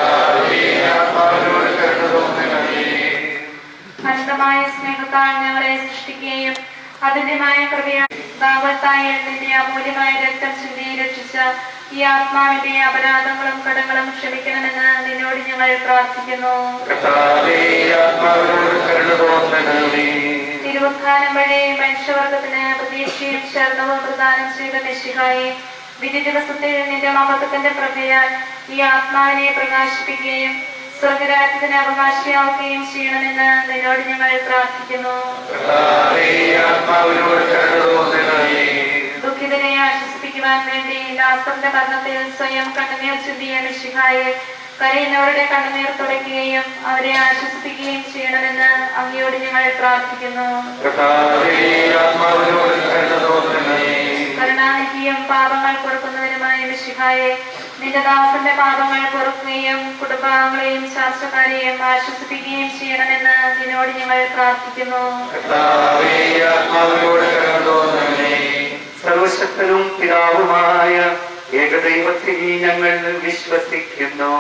അനന്തമായ സ്നേഹത്താൽ ഞങ്ങളെ സൃഷ്ടിക്കുകയും അതിന്റെമായ കൃപയാൽ ദാപത്തായി നിന്റെ അമൂല്യമായ രക്തം ചിന്തി രക്ഷിച്ച ഈ ആത്മാവിന്റെ അപരാധങ്ങളും കടങ്ങളും ക്ഷമിക്കണമെന്ന് നിന്നോട് ഞങ്ങൾ പ്രാർത്ഥിക്കുന്നു കർത്താവേ, ആത്മാവിനോട് കരുണ തോന്നണമേ. തിരുവുത്ഥാനം വഴി മനുഷ്യവർഗത്തിന് പ്രതീക്ഷയും ശരണവും പ്രദാനം ചെയ്ത മെസ്സിഹായി വിധി ദിവസത്തിൽ നിന്റെ മഹത്വത്തിന്റെ പ്രഭയാൽ ഈ ആത്മാവിനെ പ്രകാശിപ്പിക്കുകയും സ്വർഗരാജ്യത്തിന് അവകാശിയാവുകയും ചെയ്യണമെന്ന് നിന്നോട് ഞങ്ങൾ പ്രാർത്ഥിക്കുന്നു കർത്താവേ, ആത്മാവിനോട് കരുണ തോന്നണമേ. ദുഃഖിതരെ ആശ്വസിപ്പിക്കുവാൻ വേണ്ടി ലാസറിന്റെ മരണത്തിൽ സ്വയം കണ്ണുനീർ ചിന്തിയ മിശിഹായെ കരയുന്നവരുടെ കണ്ണുനീർ തുടയ്ക്കുകയും അവരെ ആശ്വസിപ്പിക്കുകയും ചെയ്യണമെന്ന് അങ്ങയോട് ഞങ്ങൾ പ്രാർത്ഥിക്കുന്നു കർത്താവേ, ആത്മാവിനോട് കരുണ തോന്നണമേ. കരുണാനിധിയും പാപങ്ങൾ പൊറുക്കുന്നവനുമായ മിശിഹായെ നിന്റെ ദാസന്റെ പാപങ്ങൾ പൊറുക്കുകയും കുടുംബാംഗങ്ങളെയും ശാസ്ത്രക്കാരെയും ആശ്വസിപ്പിക്കുകയും ചെയ്യണമെന്ന് നിന്നോട് ഞങ്ങൾ പ്രാർത്ഥിക്കുന്നു കർത്താവേ, ആത്മാവിനോട് കരുണ തോന്നണമേ. സർവശക്തനും പിതാവുമായ ഏകദൈവത്തിൽ ഞങ്ങൾ വിശ്വസിക്കുന്നു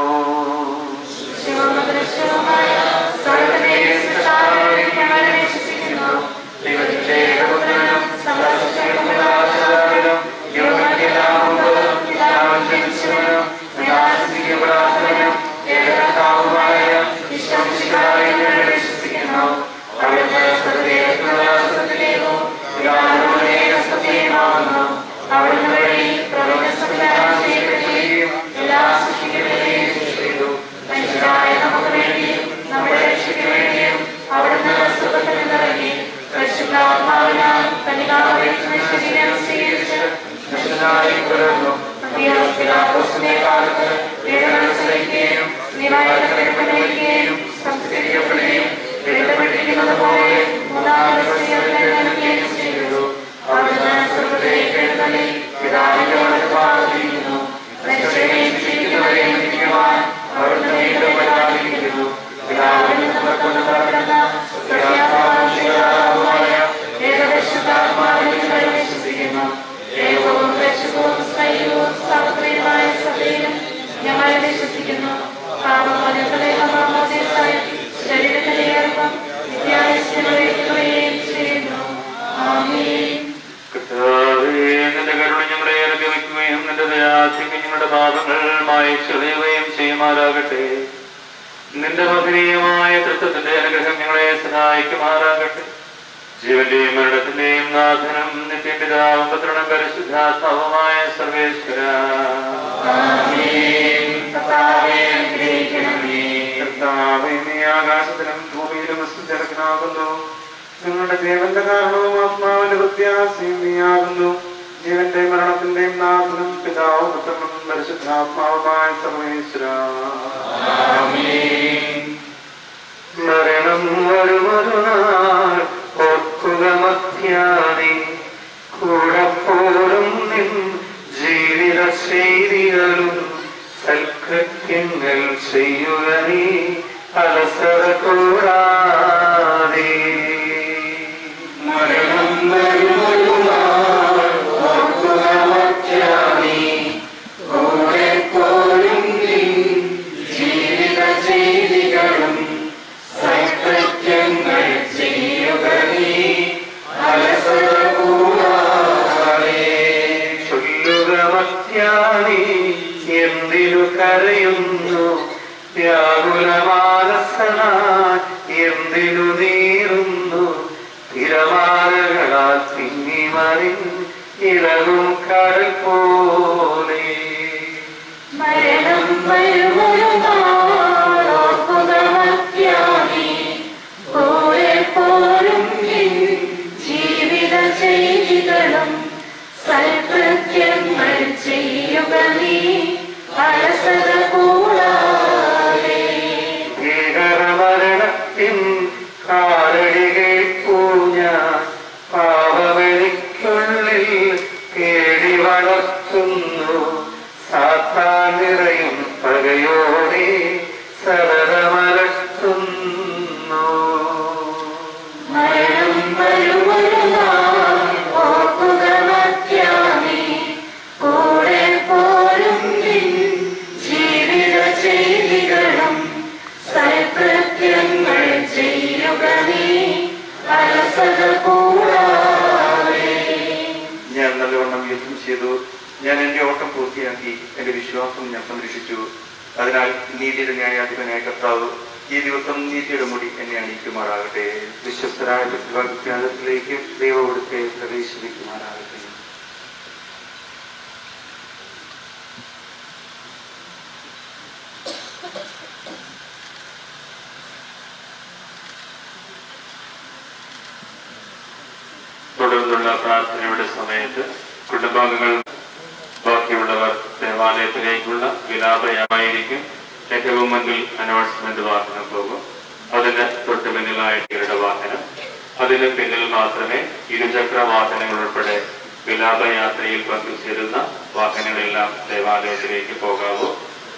ശിവമദൃശ്യവുമായ സ്വർഗ്ഗത്തിലെ സൃഷ്ടാവിൽ ഞങ്ങൾ വിശ്വസിക്കുന്നു. ദൈവത്തിന്റെ ഏകപുത്രനും സർവശക്തനും യുഗങ്ങൾക്കെല്ലാം മുമ്പ് പിതാവിൽ ജനിച്ചവനും പിതാവിനും ഏകകർത്താവുമായ വിശ്വസിക്കായി ഞങ്ങൾ വിശ്വസിക്കുന്നു അവിടുന്ന് സ്വർഗ്ഗത്തിലേക്കുള്ള സത്യവും പിതാവിനോട് ഏകസത്യമാകുന്നു അവിടുന്ന് വഴി പ്രപഞ്ച സംവിധാനം ചെയ്യപ്പെടുകയും എല്ലാ സൃഷ്ടിക്കപ്പെടുകയും ചെയ്തു മനുഷ്യരായ നമുക്ക് വേണ്ടിയും നമ്മുടെ രക്ഷയ്ക്ക് വേണ്ടിയും അവിടുന്ന് സുഖത്തിൽ നിന്നിറങ്ങി പരിശുദ്ധാത്മാവിനാൽ കന്യകാമറിയത്തിന് ശരീരം സ്വീകരിച്ച് മനുഷ്യനായി പിറന്നു പിലാത്തോസിന്റെ കാലത്ത് പീഡനം സഹിക്കുകയും നിവാരണപ്പെടുകയും സംസ്കരിക്കപ്പെടുകയും എഴുതപ്പെട്ടിരിക്കുന്നത് പോലെ മൂന്നാം ദിവസം ഉയർത്തെഴുന്നേൽക്കുകയും ചെയ്തു അവിടുന്ന് സ്വർഗ്ഗത്തിലേക്ക് എഴുന്നള്ളി പിതാവിന്റെ വലതുഭാഗത്തിരിക്കുന്നു മനുഷ്യരെയും ജീവിക്കുന്നവരെയും വിധിക്കുവാൻ അവിടുന്ന് വീണ്ടും വരാതിരിക്കുന്നു പിതാവിൽ നിന്ന് പുറത്തുകൊണ്ട് പുറപ്പെടുന്ന സത്യാത്മാവുമായ ഏകദേശാത്മാവിനെ ഞങ്ങൾ വിശ്വസിക്കുന്നു ഏകവും രക്ഷകവും സ്നേഹവും സാമഗ്രിയുമായ സഭയിലും ഞങ്ങൾ വിശ്വസിക്കുന്നു പാപമോചനത്തിലെ മഹാമോചനത്തായും ശരീരത്തിലെ ഏർപ്പം നിത്യായുസ്യങ്ങളെയും ചെയ്യുന്നു ആമേൻ കർത്താവേ, നിന്റെ കരുണ ഞങ്ങളെ അനുഗമിക്കുകയും നിന്റെ ദയാധികം ഞങ്ങളുടെ പാപങ്ങൾ മായച്ചെറിയുകയും ചെയ്യുമാറാകട്ടെ നിന്റെ മഹനീയമായ തൃത്വത്തിന്റെ അനുഗ്രഹം ഞങ്ങളെ സഹായിക്കുമാറാകട്ടെ ജീവന്റെയും മരണത്തിന്റെയും നാഥനും നിത്യപിതാവും പുത്രനും പരിശുദ്ധാത്മാവുമായ സർവേശ്വര കർത്താവേ അനുഗ്രഹിക്കണമേ കർത്താവേ, നീ ആകാശത്തിലും ഭൂമിയിലും വസിച്ചിറക്കനാകുന്നു നിങ്ങളുടെ ജീവന്റെ കാരണവും ആത്മാവിന്റെ വ്യത്യാസവും നീയാകുന്നു ജീവന്റെ മരണത്തിന്റെയും നാഥനും പിതാവും പുത്രനും പരിശുദ്ധാത്മാവുമായ സർവേശ്വര മരണം വരുമൊരു നാൾ ഓർക്കുക മധ്യാനി കൂടപ്പോലും നിൻ ജീവിത ചെയ്തികളും സൽകൃത്യങ്ങൾ ചെയ്യുക നീ കരയുന്നു വ്യാകുലമാനസനായി എന്തിനു നീറുന്നു തിരമാലകളാൽ തിങ്ങി മറിൻ ഇളകും കടൽ പോലെ മരണം വരുമൊരു നാളോർക്കുക മത്യാമി കൂടെ പോരും നിൻ ജീവിത ചെയ്തികളും സൽകൃത്യങ്ങൾ ചെയ്യുക നീ അലസത കൂടാതെ ഭീകരമരണത്തിൻ കാലടി കേൾപ്പൂ ഞാൻ പാപമെനിക്കുള്ളിൽ കേടി വളർത്തുന്നു സാത്താൻ നിറയും പകയോടെ സരളമലർത്തുന്നു മരണം വരുമൊരു നാൾ ഓർക്കുക മത്യാമി കൂടെ പോരും നിൻ ജീവിത ചെയ്തികളും സൽകൃത്യങ്ങൾ ചെയ്യുക നീ അലസത കൂടാതെ ഞാൻ നല്ലവണ്ണം യുദ്ധം ചെയ്തു ഞാൻ എന്റെ ഓട്ടം പൂർത്തിയാക്കി എന്റെ വിശ്വാസം ഞാൻ സംരക്ഷിച്ചു അതിനാൽ നീതിയുടെ ന്യായാധിപനായ കർത്താവ് ഈ ദിവസം നീതിയുടെ മുടി എന്നെ അണിയിക്കുമാറാകട്ടെ വിശ്വസ്തരായ വിദ്യാലയത്തിലേക്ക് ദൈവവിടുത്തെ പ്രവേശിപ്പിക്കുമാറാകട്ടെ തുടർന്നുള്ള പ്രാർത്ഥനയുടെ സമയത്ത് കുടുംബാംഗങ്ങൾ ബാക്കിയുള്ളവർ ദേവാലയത്തിലേക്കുള്ള വിലാപയമായിരിക്കും ഏറ്റവും മുൻപിൽ അനൗൺസ്മെന്റ് വാഹനം പോകും അതിന് തൊട്ട് പിന്നിലായിട്ട് ഇവരുടെ വാഹനം അതിന് പിന്നിൽ മാത്രമേ ഇരുചക്ര വാഹനങ്ങൾ ഉൾപ്പെടെ വിലാപയാത്രയിൽ പങ്കുചേരുന്ന വാഹനങ്ങളെല്ലാം ദേവാലയത്തിലേക്ക് പോകാവൂ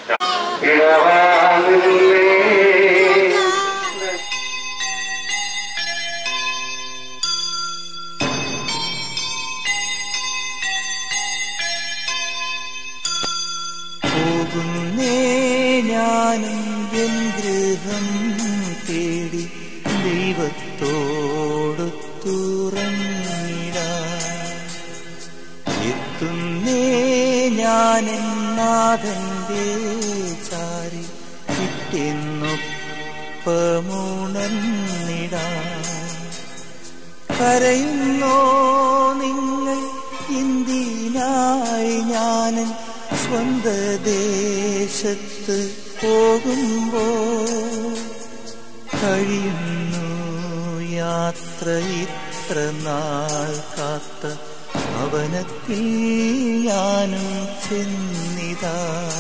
പോകുന്നേ ഞാനും എൻ ഗൃഹം തേടി ദൈവത്തോടു തുറന്നിടാൻ എത്തുന്നേ ഞാൻ നാഥന്റെ ചാരി കിട്ടുന്നൊപ്പമുണർന്നിടാൻ കരയുന്നോ നിങ്ങൾ ഇന്ത്യനായി ഞാനൻ സ്വന്ത ദേശത്ത് പോകുമ്പോ കഴിയുന്നു യാത്ര ഇത്ര നാൾ കാത്ത ഭവനത്തിൽ ഞാനും ചെന്നിതാ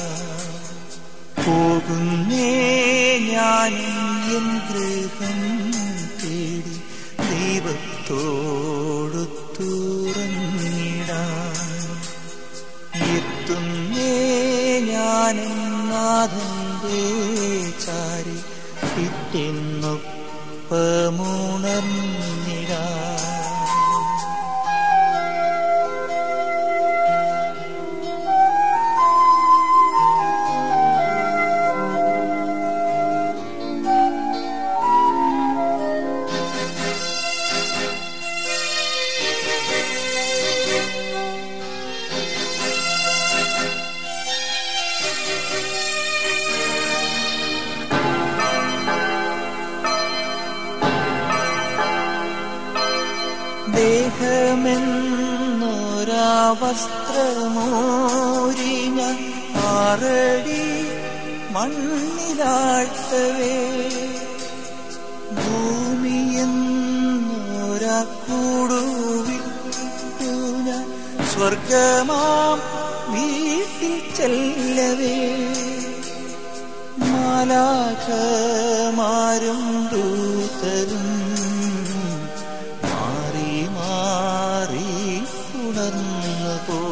പോകുന്നേ ഞാനും എൻ ഗൃഹം തേടി ദൈവത്തോടു തുറന്നിടാൻ എത്തുന്നേ ഞാനും നാഥന്റെ ചാരി പിറ്റെന്നൊപ്പമുണർന്നിടാൻ ദേഹമെന്നൊരാ വസ്ത്രമോരിഞ്ഞ ആറടി മണ്ണിലാഴ്ത്തവേ ഭൂമിയെന്നൊരാ കൂടുവിട്ടു ഞാൻ സ്വർഗമാം വീട്ടിൽ ചെല്ലവേ മാലാഖമാരും ദൂതരും മാറി മാറി ഉണർന്നു പോ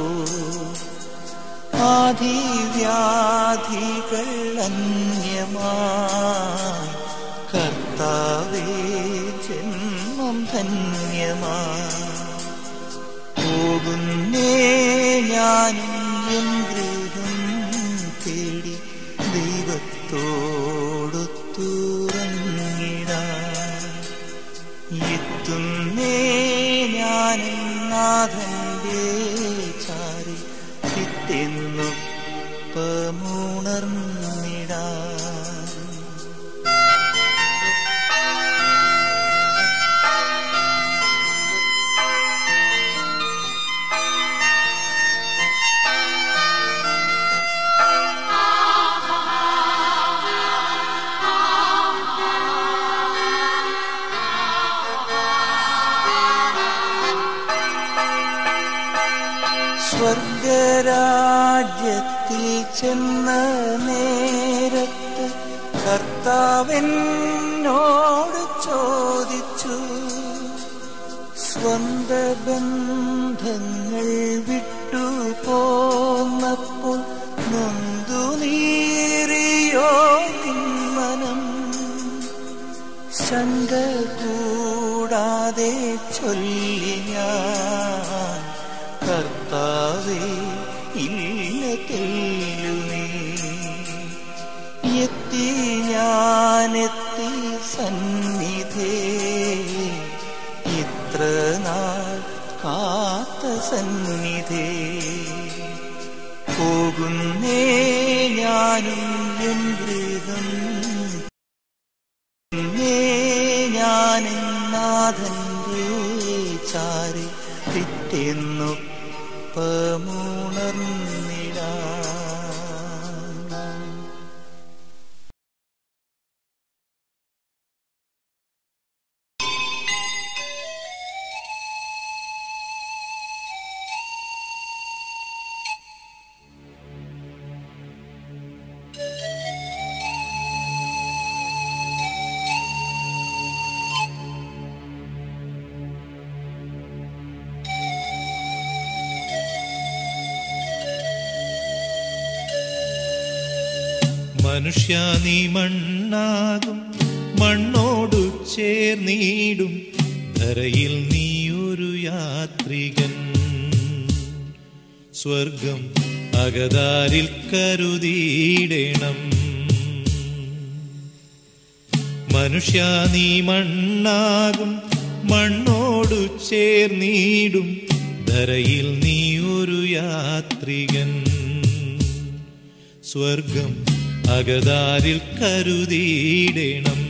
ആധിവ്യാധികൾ അന്യമായി കർത്താവേ ജന്മം ധന്യമായി പോകുന്നേ ഞാനും എൻ ഗൃഹം തേടി ദൈവത്തോടു തുറങ്ങിടാൻ എത്തുന്നേ ഞാനും നാഥന്റെ ചാരി പിറ്റെന്നൊപ്പമുണർന്നിടാൻ ചെന്ന നേരത്ത് കർത്താവെന്നോട് ചോദിച്ചു സ്വന്ത ബന്ധങ്ങൾ വിട്ടു പോന്നപ്പോൾ നൊന്തു നീറിയോ നിന്മനം ശങ്ക കൂടാതെ ചൊല്ലി ഞാൻ കർത്താവേ ഇല്ല തെല്ലുമേ എത്തി ഞാനെത്തി സന്നിധേ ഇത്ര നാൾ കാത്ത സന്നിധേ പോകുന്നേ ഞാനും എൻ ഗൃഹം നേ ഞാനും നാഥന്റെ ചാരി പിറ്റെന്നൊപ്പമുണർന്നിടാം മനുഷ്യ നീ മണ്ണാകും മണ്ണോടു ചേർന്നീടും ധരയിൽ നീ ഒരു യാത്രികൻ സ്വർഗം അകതാരിൽ കരുതിയിടണം മനുഷ്യ നീ മണ്ണാകും മണ്ണോടു ചേർന്നീടും ധരയിൽ നീ ഒരു യാത്രികൻ സ്വർഗം അകതാരിൽ കരുതിയിടണം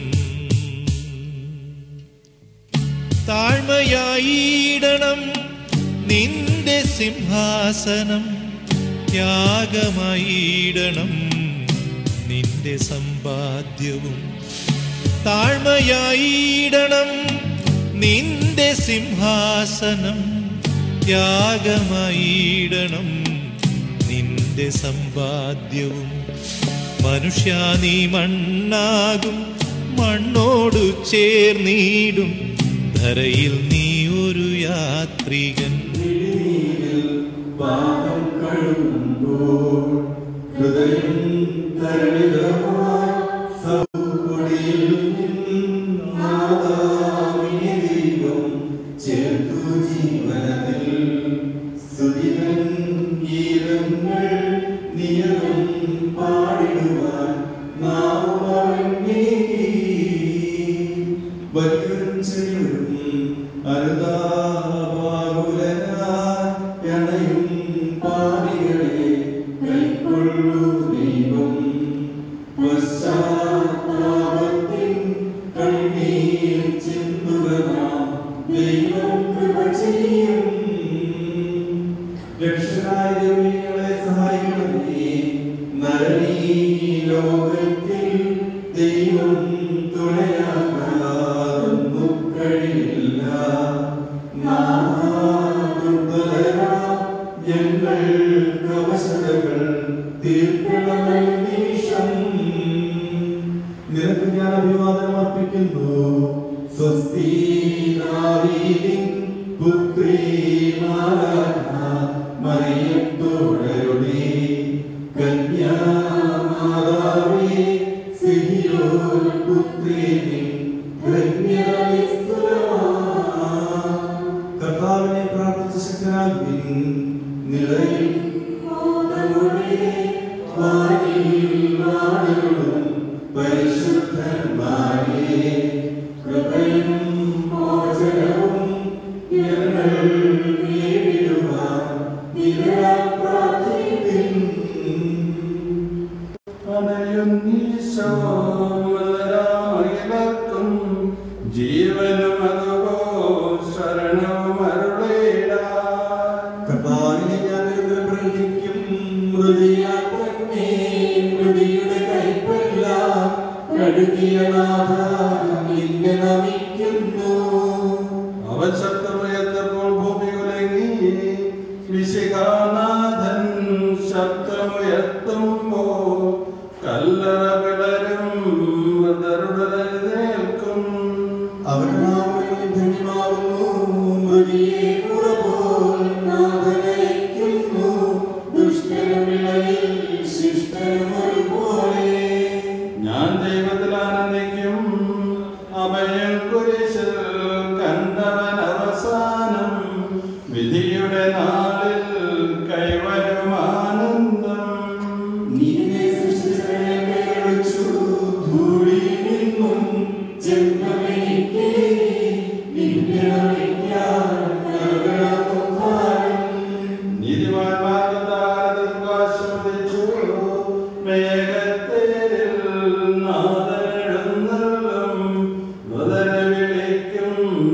താഴ്മയായിടണം നിന്റെ സിംഹാസനം ത്യാഗമായിടണം നിന്റെ സമ്പാദ്യവും താഴ്മയായിടണം നിന്റെ സിംഹാസനം ത്യാഗമായിടണം നിന്റെ സമ്പാദ്യവും മനുഷ്യ നീ മണ്ണാകും മണ്ണോടു ചേർന്നീടും ധരയിൽ നീ ഒരു യാത്രികൻ പാദം കഴുകുമ്പോൾ ഹൃദയം തരളിതമായി സൗപൊടിയിൽ നിന്നാദാമിനി ദൈവം ചേർത്തു ജീവനത്തിൽ സ്തുതികൻ ഗീതങ്ങൾ നിയതം പാടിടുവാൻ വലിയൊരു ചെറിയൊരു അനുതാപാകുലനായും പാടികളെ കൈക്കൊള്ളു ദൈവം പശ്ചാത്താപത്തിൻ കണ്ണീർ ചിന്തുക നാം ദൈവം കൃപ ചെയ്യും രക്ഷനായ ദൈവങ്ങളെ സഹായിക്കണമേ നരണീ ലോകത്തിൽ ദൈവം തുണയാകാതൊന്നും കഴിയില്ല നാദുർബലരാ ഞങ്ങൾ കവശതകൾ തീർക്കണമേ നിമിഷം നിനക്ക് ഞാൻ അഭിവാദനം അർപ്പിക്കുന്നു സ്വസ്തി നാവീതിൻ പുത്രീ മാലാഖ മറിയത്തോടരുടെ കന്യാമാതാവേ സിഹിയോൻ പുത്രീ കർത്താവിനെ പ്രാർത്ഥിച്ച ശക്തനാകുവിൻ നിളയിൽ പരിശുദ്ധന്മാരെ കൃപയും മോചനവും ഞങ്ങൾ നേടിടുവാൻ നിരയാൽ പ്രാർത്ഥിപ്പിൻ അനയുന്നീശോമലരാമഹിമർക്കും ജീവനും അതുപോ ശരണവും അരുളേടാൻ കർത്താവിനെ ഞാൻ നിരന്തരം പ്രകടിപ്പിക്കും മൃതിയാൽ തന്നെ മൃതിയുടെ കൈപ്പെല്ലാം കഴുകിയ നാഥ നിന്നെ നമിക്കുന്നു അവൻ ശബ്ദമുയർത്തപ്പോൾ ഭൂമി കുലങ്ങി വിശിഖാനാഥൻ ശബ്ദമുയർത്തും മൃതരുടലേൽക്കും അവരുടെ നാമങ്ങളിൽ ധന്യമാകുന്നു മൃതിയെ ഉറപോൽ നാഥനയിക്കുന്നു ദുഷ്ടരുമിളയിൽ ശിഷ്ടരുമൊരുപോലെ ഞാൻ ദൈവത്തിൽ ആനന്ദിക്കും അഭയം കുരിശിൽ കണ്ടവൻ അവസാനം വിധിയുടെ നാളിൽ കൈവരും ആനന്ദം നീനെ സൃഷ്ടിച്ചവനെ കൈവച്ചു ധൂളിയിൽ നിന്നും ജന്മമെനിക്ക് നിന്നെ അറിയിക്കാൻ നൽകണം ഭാരം. നീതിമാന്മാർക്ക് താരതമ്പാശ്വദിച്ചു മേഘത്തേരിൽ നാദനെഴുന്നള്ളും മൃതനെ വിളിക്കും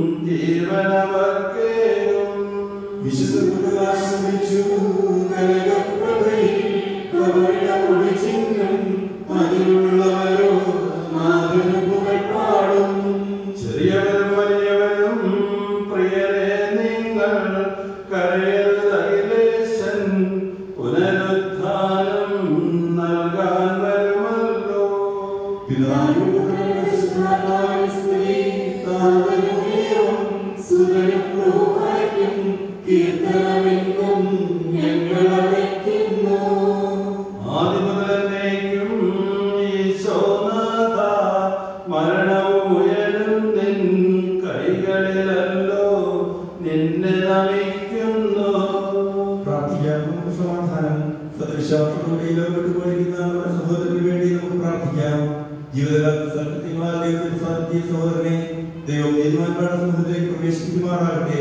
ജീവനവർക്കേയും വിശുദ്ധ ആശ്രമിച്ചു കനകപ്രഭയിൽ കവരുടെ ഒളിച്ചിങ്ങും അതിലുള്ളവരോ നാഥന് പുകഴ്പാടും ചെറിയവരും വലിയവരും പ്രിയരെ നിങ്ങൾ കരയരുതകിലേശൻ പുനരുത്ഥാനം നൽകാൻ വരുമല്ലോ പിതാവിനും പുത്രനും പരിശുദ്ധാത്മാവിനും സ്തുതി. താതനുമേവം സുതനും റൂഹായ്ക്കും കീർത്തനമെങ്കും ഞങ്ങൾ അടയ്ക്കുന്നു. ആദിമുതലേക്കും ഈശോനാഥ മരണവും ഉയരും നിൻ കൈകളിലല്ലോ നിന്നെ നമിക്കുന്നു പ്രാർത്ഥിക്കാം നമുക്ക് സമാധാനം സദൃശാസ്ത്രത്തോടെ ലോകത്ത് പോയിരിക്കുന്ന നമ്മുടെ സഹോദരന് വേണ്ടി നമുക്ക് പ്രാർത്ഥിക്കാം ജീവിതകാലത്ത് സത്യങ്ങളാൽ ദൈവത്തിൽ സാധിച്ച സഹോദരനെ ദൈവം നീതിമാന്മാരുടെ സമൂഹത്തിലേക്ക് പ്രവേശിക്കുമാറാകട്ടെ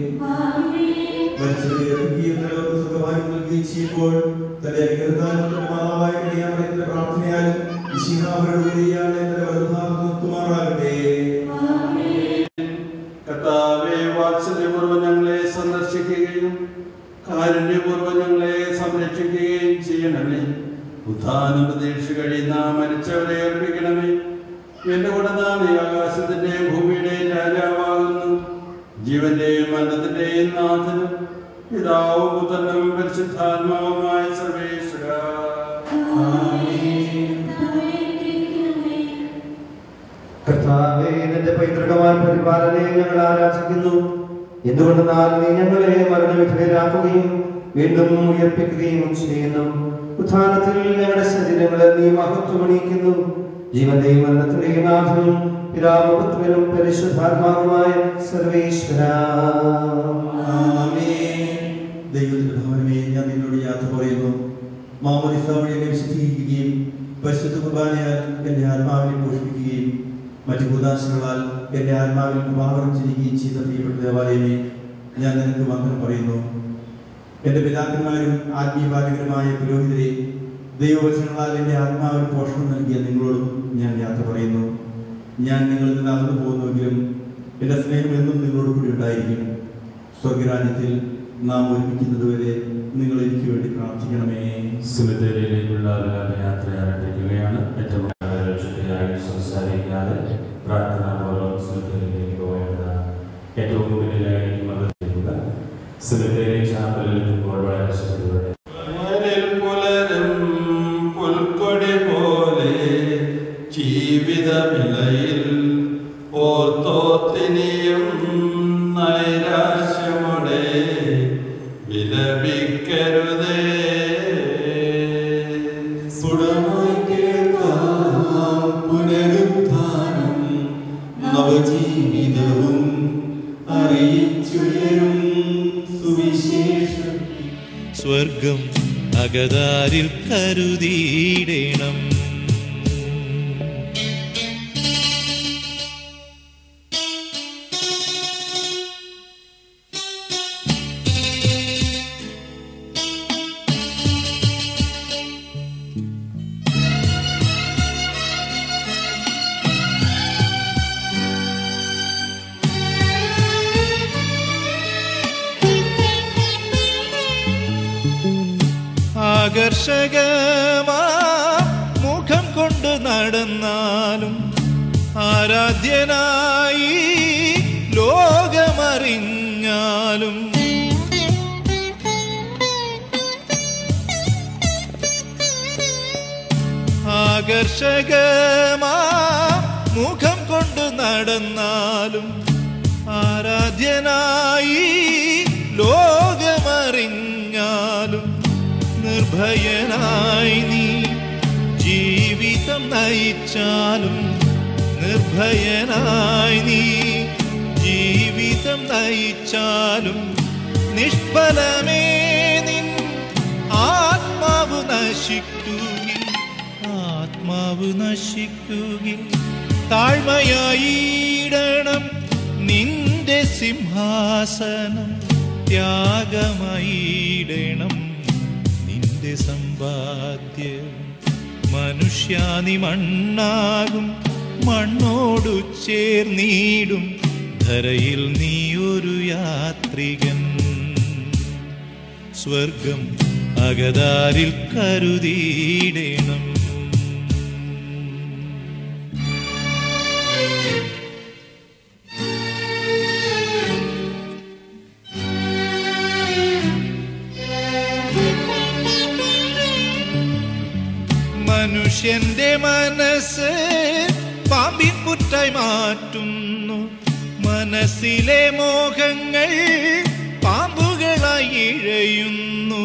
മനുഷ്യരെ ഇറക്കുകയും നിലവർക്ക് സുഖമായി നൽകുകയും ചെയ്യുമ്പോൾ തന്റെ അനുഗ്രഹത്താലും തന്റെ മാതാവായ കന്യാമറിയത്തിന്റെ പ്രാർത്ഥനയാലും വിശീഹ അവരുടെ കൂടിയാണ് എന്റെ വലുഭാഗം നിർത്തുമാറാകട്ടെ കർത്താവെ വാത്സല്യപൂർവ്വം ഞങ്ങളെ സന്ദർശിക്കുകയും കാരുണ്യപൂർവ്വം ഞങ്ങളെ സംരക്ഷിക്കുകയും ചെയ്യണമേ ഉദ്ധാനം പ്രതീക്ഷ കഴിയുന്ന മരിച്ചവരെ ഏൽപ്പിക്കണമേ എന്റെ കൂടെ നാം ഈ ആകാശത്തിന്റെയും ഭൂമിയുടെയും രാജാവാകുന്നു ജീവന്റെയും മരണത്തിന്റെയും നാഥനും പിതാവും പുത്രനും പരിശുദ്ധാത്മാവുമായ സർവേശ്വര കർത്താവേ നിന്റെ പൈതൃകമായ പരിപാലനയെ ഞങ്ങൾ ആരാധിക്കുന്നു എന്തുകൊണ്ടെന്നാൽ നീ ഞങ്ങളെ മരണവിധേയരാക്കുകയും വീണ്ടും ഉയർപ്പിക്കുകയും ചെയ്യുന്നു ഉത്ഥാനത്തിൽ ഞങ്ങളുടെ ശരീരങ്ങളെ നീ മഹത്വമണിയിക്കുന്നു ജീവന്റെയും മരണത്തിന്റെയും നാഥനും പിതാപുത്രനും പരിശുദ്ധാത്മാവുമായ സർവേശ്വര ദൈവത്തിന്റെ ഭവനമേ ഞാൻ നിന്നോട് യാത്ര പറയുന്നു മാമോദിസ വഴി എന്നെ വിശുദ്ധീകരിക്കുകയും പരിശുദ്ധ കുർബാനയാൽ എന്റെ ആത്മാവിനെ പോഷിപ്പിക്കുകയും മറ്റു കൂതാശകളാൽ എന്റെ ആത്മാവിൽ കൃപാവനം ചെയ്യുകയും ചെയ്ത പ്രിയപ്പെട്ട ദേവാലയമേ ഞാൻ നിനക്ക് വന്ദനം പറയുന്നു എന്റെ പിതാക്കന്മാരും ആത്മീയപാലകരുമായ പുരോഹിതരെ ദൈവവചനങ്ങളാൽ എന്റെ ആത്മാവിന് പോഷണം നൽകിയ നിങ്ങളോടും ഞാൻ യാത്ര പറയുന്നു ഞാൻ നിങ്ങളിൽ നിന്ന് അകന്നു പോകുന്നുവെങ്കിലും എന്റെ സ്നേഹം എന്നും നിങ്ങളോട് കൂടി ഉണ്ടായിരിക്കും സ്വർഗരാജ്യത്തിൽ നാം ഒരുമിക്കുന്നതുവരെ നിങ്ങൾ എനിക്ക് വേണ്ടി പ്രാർത്ഥിക്കണമേ സുമിത്തേരിയിലേക്കുള്ള യാത്ര ആരംഭിക്കുകയാണ് ഏറ്റവും ചുറ്റിയായി സംസാരിക്കാതെ പ്രാർത്ഥനാപൂർവ്വം സുമിത്തേരിയിലേക്ക് പോകേണ്ടതാണ് ഏറ്റവും മുന്നിലായിരിക്കുന്നത് ചെയ്യുക സുമിത്തേരി ചാപ്പലിൽ എത്തുമ്പോൾ വളരെ ശ്രദ്ധയോടെ വേനൽ പുലരും പുൽക്കൊടി പോലെ ജീവിതമിലയിൽ ഓർത്തോത്തിനിയും നൈരാശ്യമുടെ വിലപിക്കരുതേ സ്ഫുടമായി കേൾക്കാം പുനരുത്ഥാനം നവജീവിതവും അറിയിച്ചുയരും സുവിശേഷം സ്വർഗം അകതാരിൽ കരുതിയിടണം ആകർഷകമാ മുഖം കൊണ്ട് നടന്നാലും ആരാധ്യനായി ലോകമറിഞ്ഞാലും ആകർഷകമാ മുഖം കൊണ്ട് നടന്നാലും ആരാധ്യനായി ലോകമറിഞ്ഞാലും നിർഭയനായി നീ ജീവിതം നയിച്ചാലും നിർഭയനായി നീ ജീവിതം നയിച്ചാലും നിഷ്ഫലമേ നിൻ ആത്മാവ് നശിക്കുകിൽ ആത്മാവ് നശിക്കുകിൽ താഴ്മയായിടണം നിന്റെ സിംഹാസനം ത്യാഗമായിടണം നിന്റെ സമ്പാദ്യം മനുഷ്യാനി മണ്ണാകും മണ്ണോടു ചേർന്നീടും ധരയിൽ നീ ഒരു യാത്രികൻ സ്വർഗം അകതാരിൽ കരുതിയിടണം മനുഷ്യന്റെ മനസ്സ് പാമ്പിൻ പുറ്റായി മാറ്റുന്നു മനസ്സിലെ മോഹങ്ങൾ പാമ്പുകളായി ഇഴയുന്നു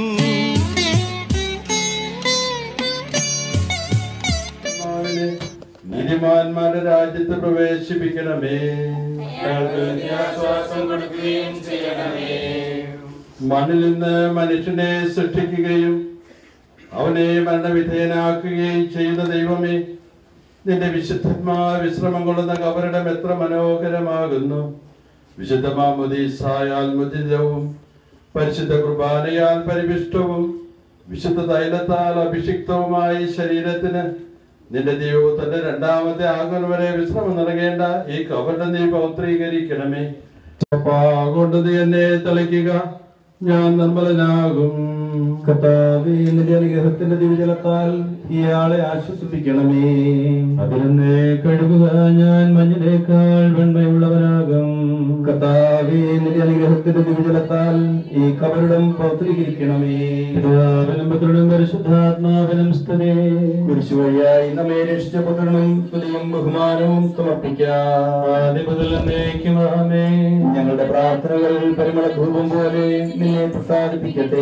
നീതിമാന്മാരുടെ രാജ്യത്ത് പ്രവേശിപ്പിക്കണമേ ആശ്വാസം കൊടുക്കുകയും ചെയ്യണമേ മണ്ണിൽ നിന്ന് മനുഷ്യനെ സൃഷ്ടിക്കുകയും അവനെ മരണവിധേയനാക്കുകയും ചെയ്ത ദൈവമേ നിന്റെ വിശുദ്ധന്മാർ വിശ്രമം കൊള്ളുന്ന കവറിടം എത്ര മനോഹരമാകുന്നു വിശുദ്ധ മാമുദീസായാൽ മുദിതവും പരിശുദ്ധ കുർബാനയാൽ പരിവിഷ്ടവും വിശുദ്ധ തൈലത്താൽ അഭിഷിക്തവുമായ ഈ ശരീരത്തിന് നിന്റെ ദൈവത്തിന്റെ രണ്ടാമത്തെ ആഗമനം വരെ വിശ്രമം നൽകേണ്ട ഈ കവറിടം നീ പൗത്രീകരിക്കണമേ അപ്പാ കൊണ്ട് നീ എന്നെ തളിക്കുക ഞാൻ നിർമ്മലനാകും കർത്താവേ നിന്റെ അനുഗ്രഹത്തിന്റെ ദിവ്യജലത്താൽ ഇയാളെ ആശ്വസിപ്പിക്കണമേ അതിലെന്നെ കഴുകുക ഞാൻ മഞ്ഞിനേക്കാൾ വെണ്മയുള്ളവനാകും കർത്താവേ നിന്റെ അനുഗ്രഹത്തിന്റെ ദിവ്യജലത്താൽ ഈ കബറിടം പൗത്രീകരിക്കണമേ പിതാവിനും പുത്രനും പരിശുദ്ധാത്മാവിനും സ്തുതി കുരിശു വഴിയായി നമ്മെ രക്ഷിച്ച പുത്രനും സ്തുതിയും ബഹുമാനവും സമർപ്പിക്കാം ആദ്യം മുതൽ എന്നേക്കും ആമേൻ. ഞങ്ങളുടെ പ്രാർത്ഥനകൾ പരിമള ധൂപം പോലെ നിന്നെ പ്രസാദിപ്പിക്കട്ടെ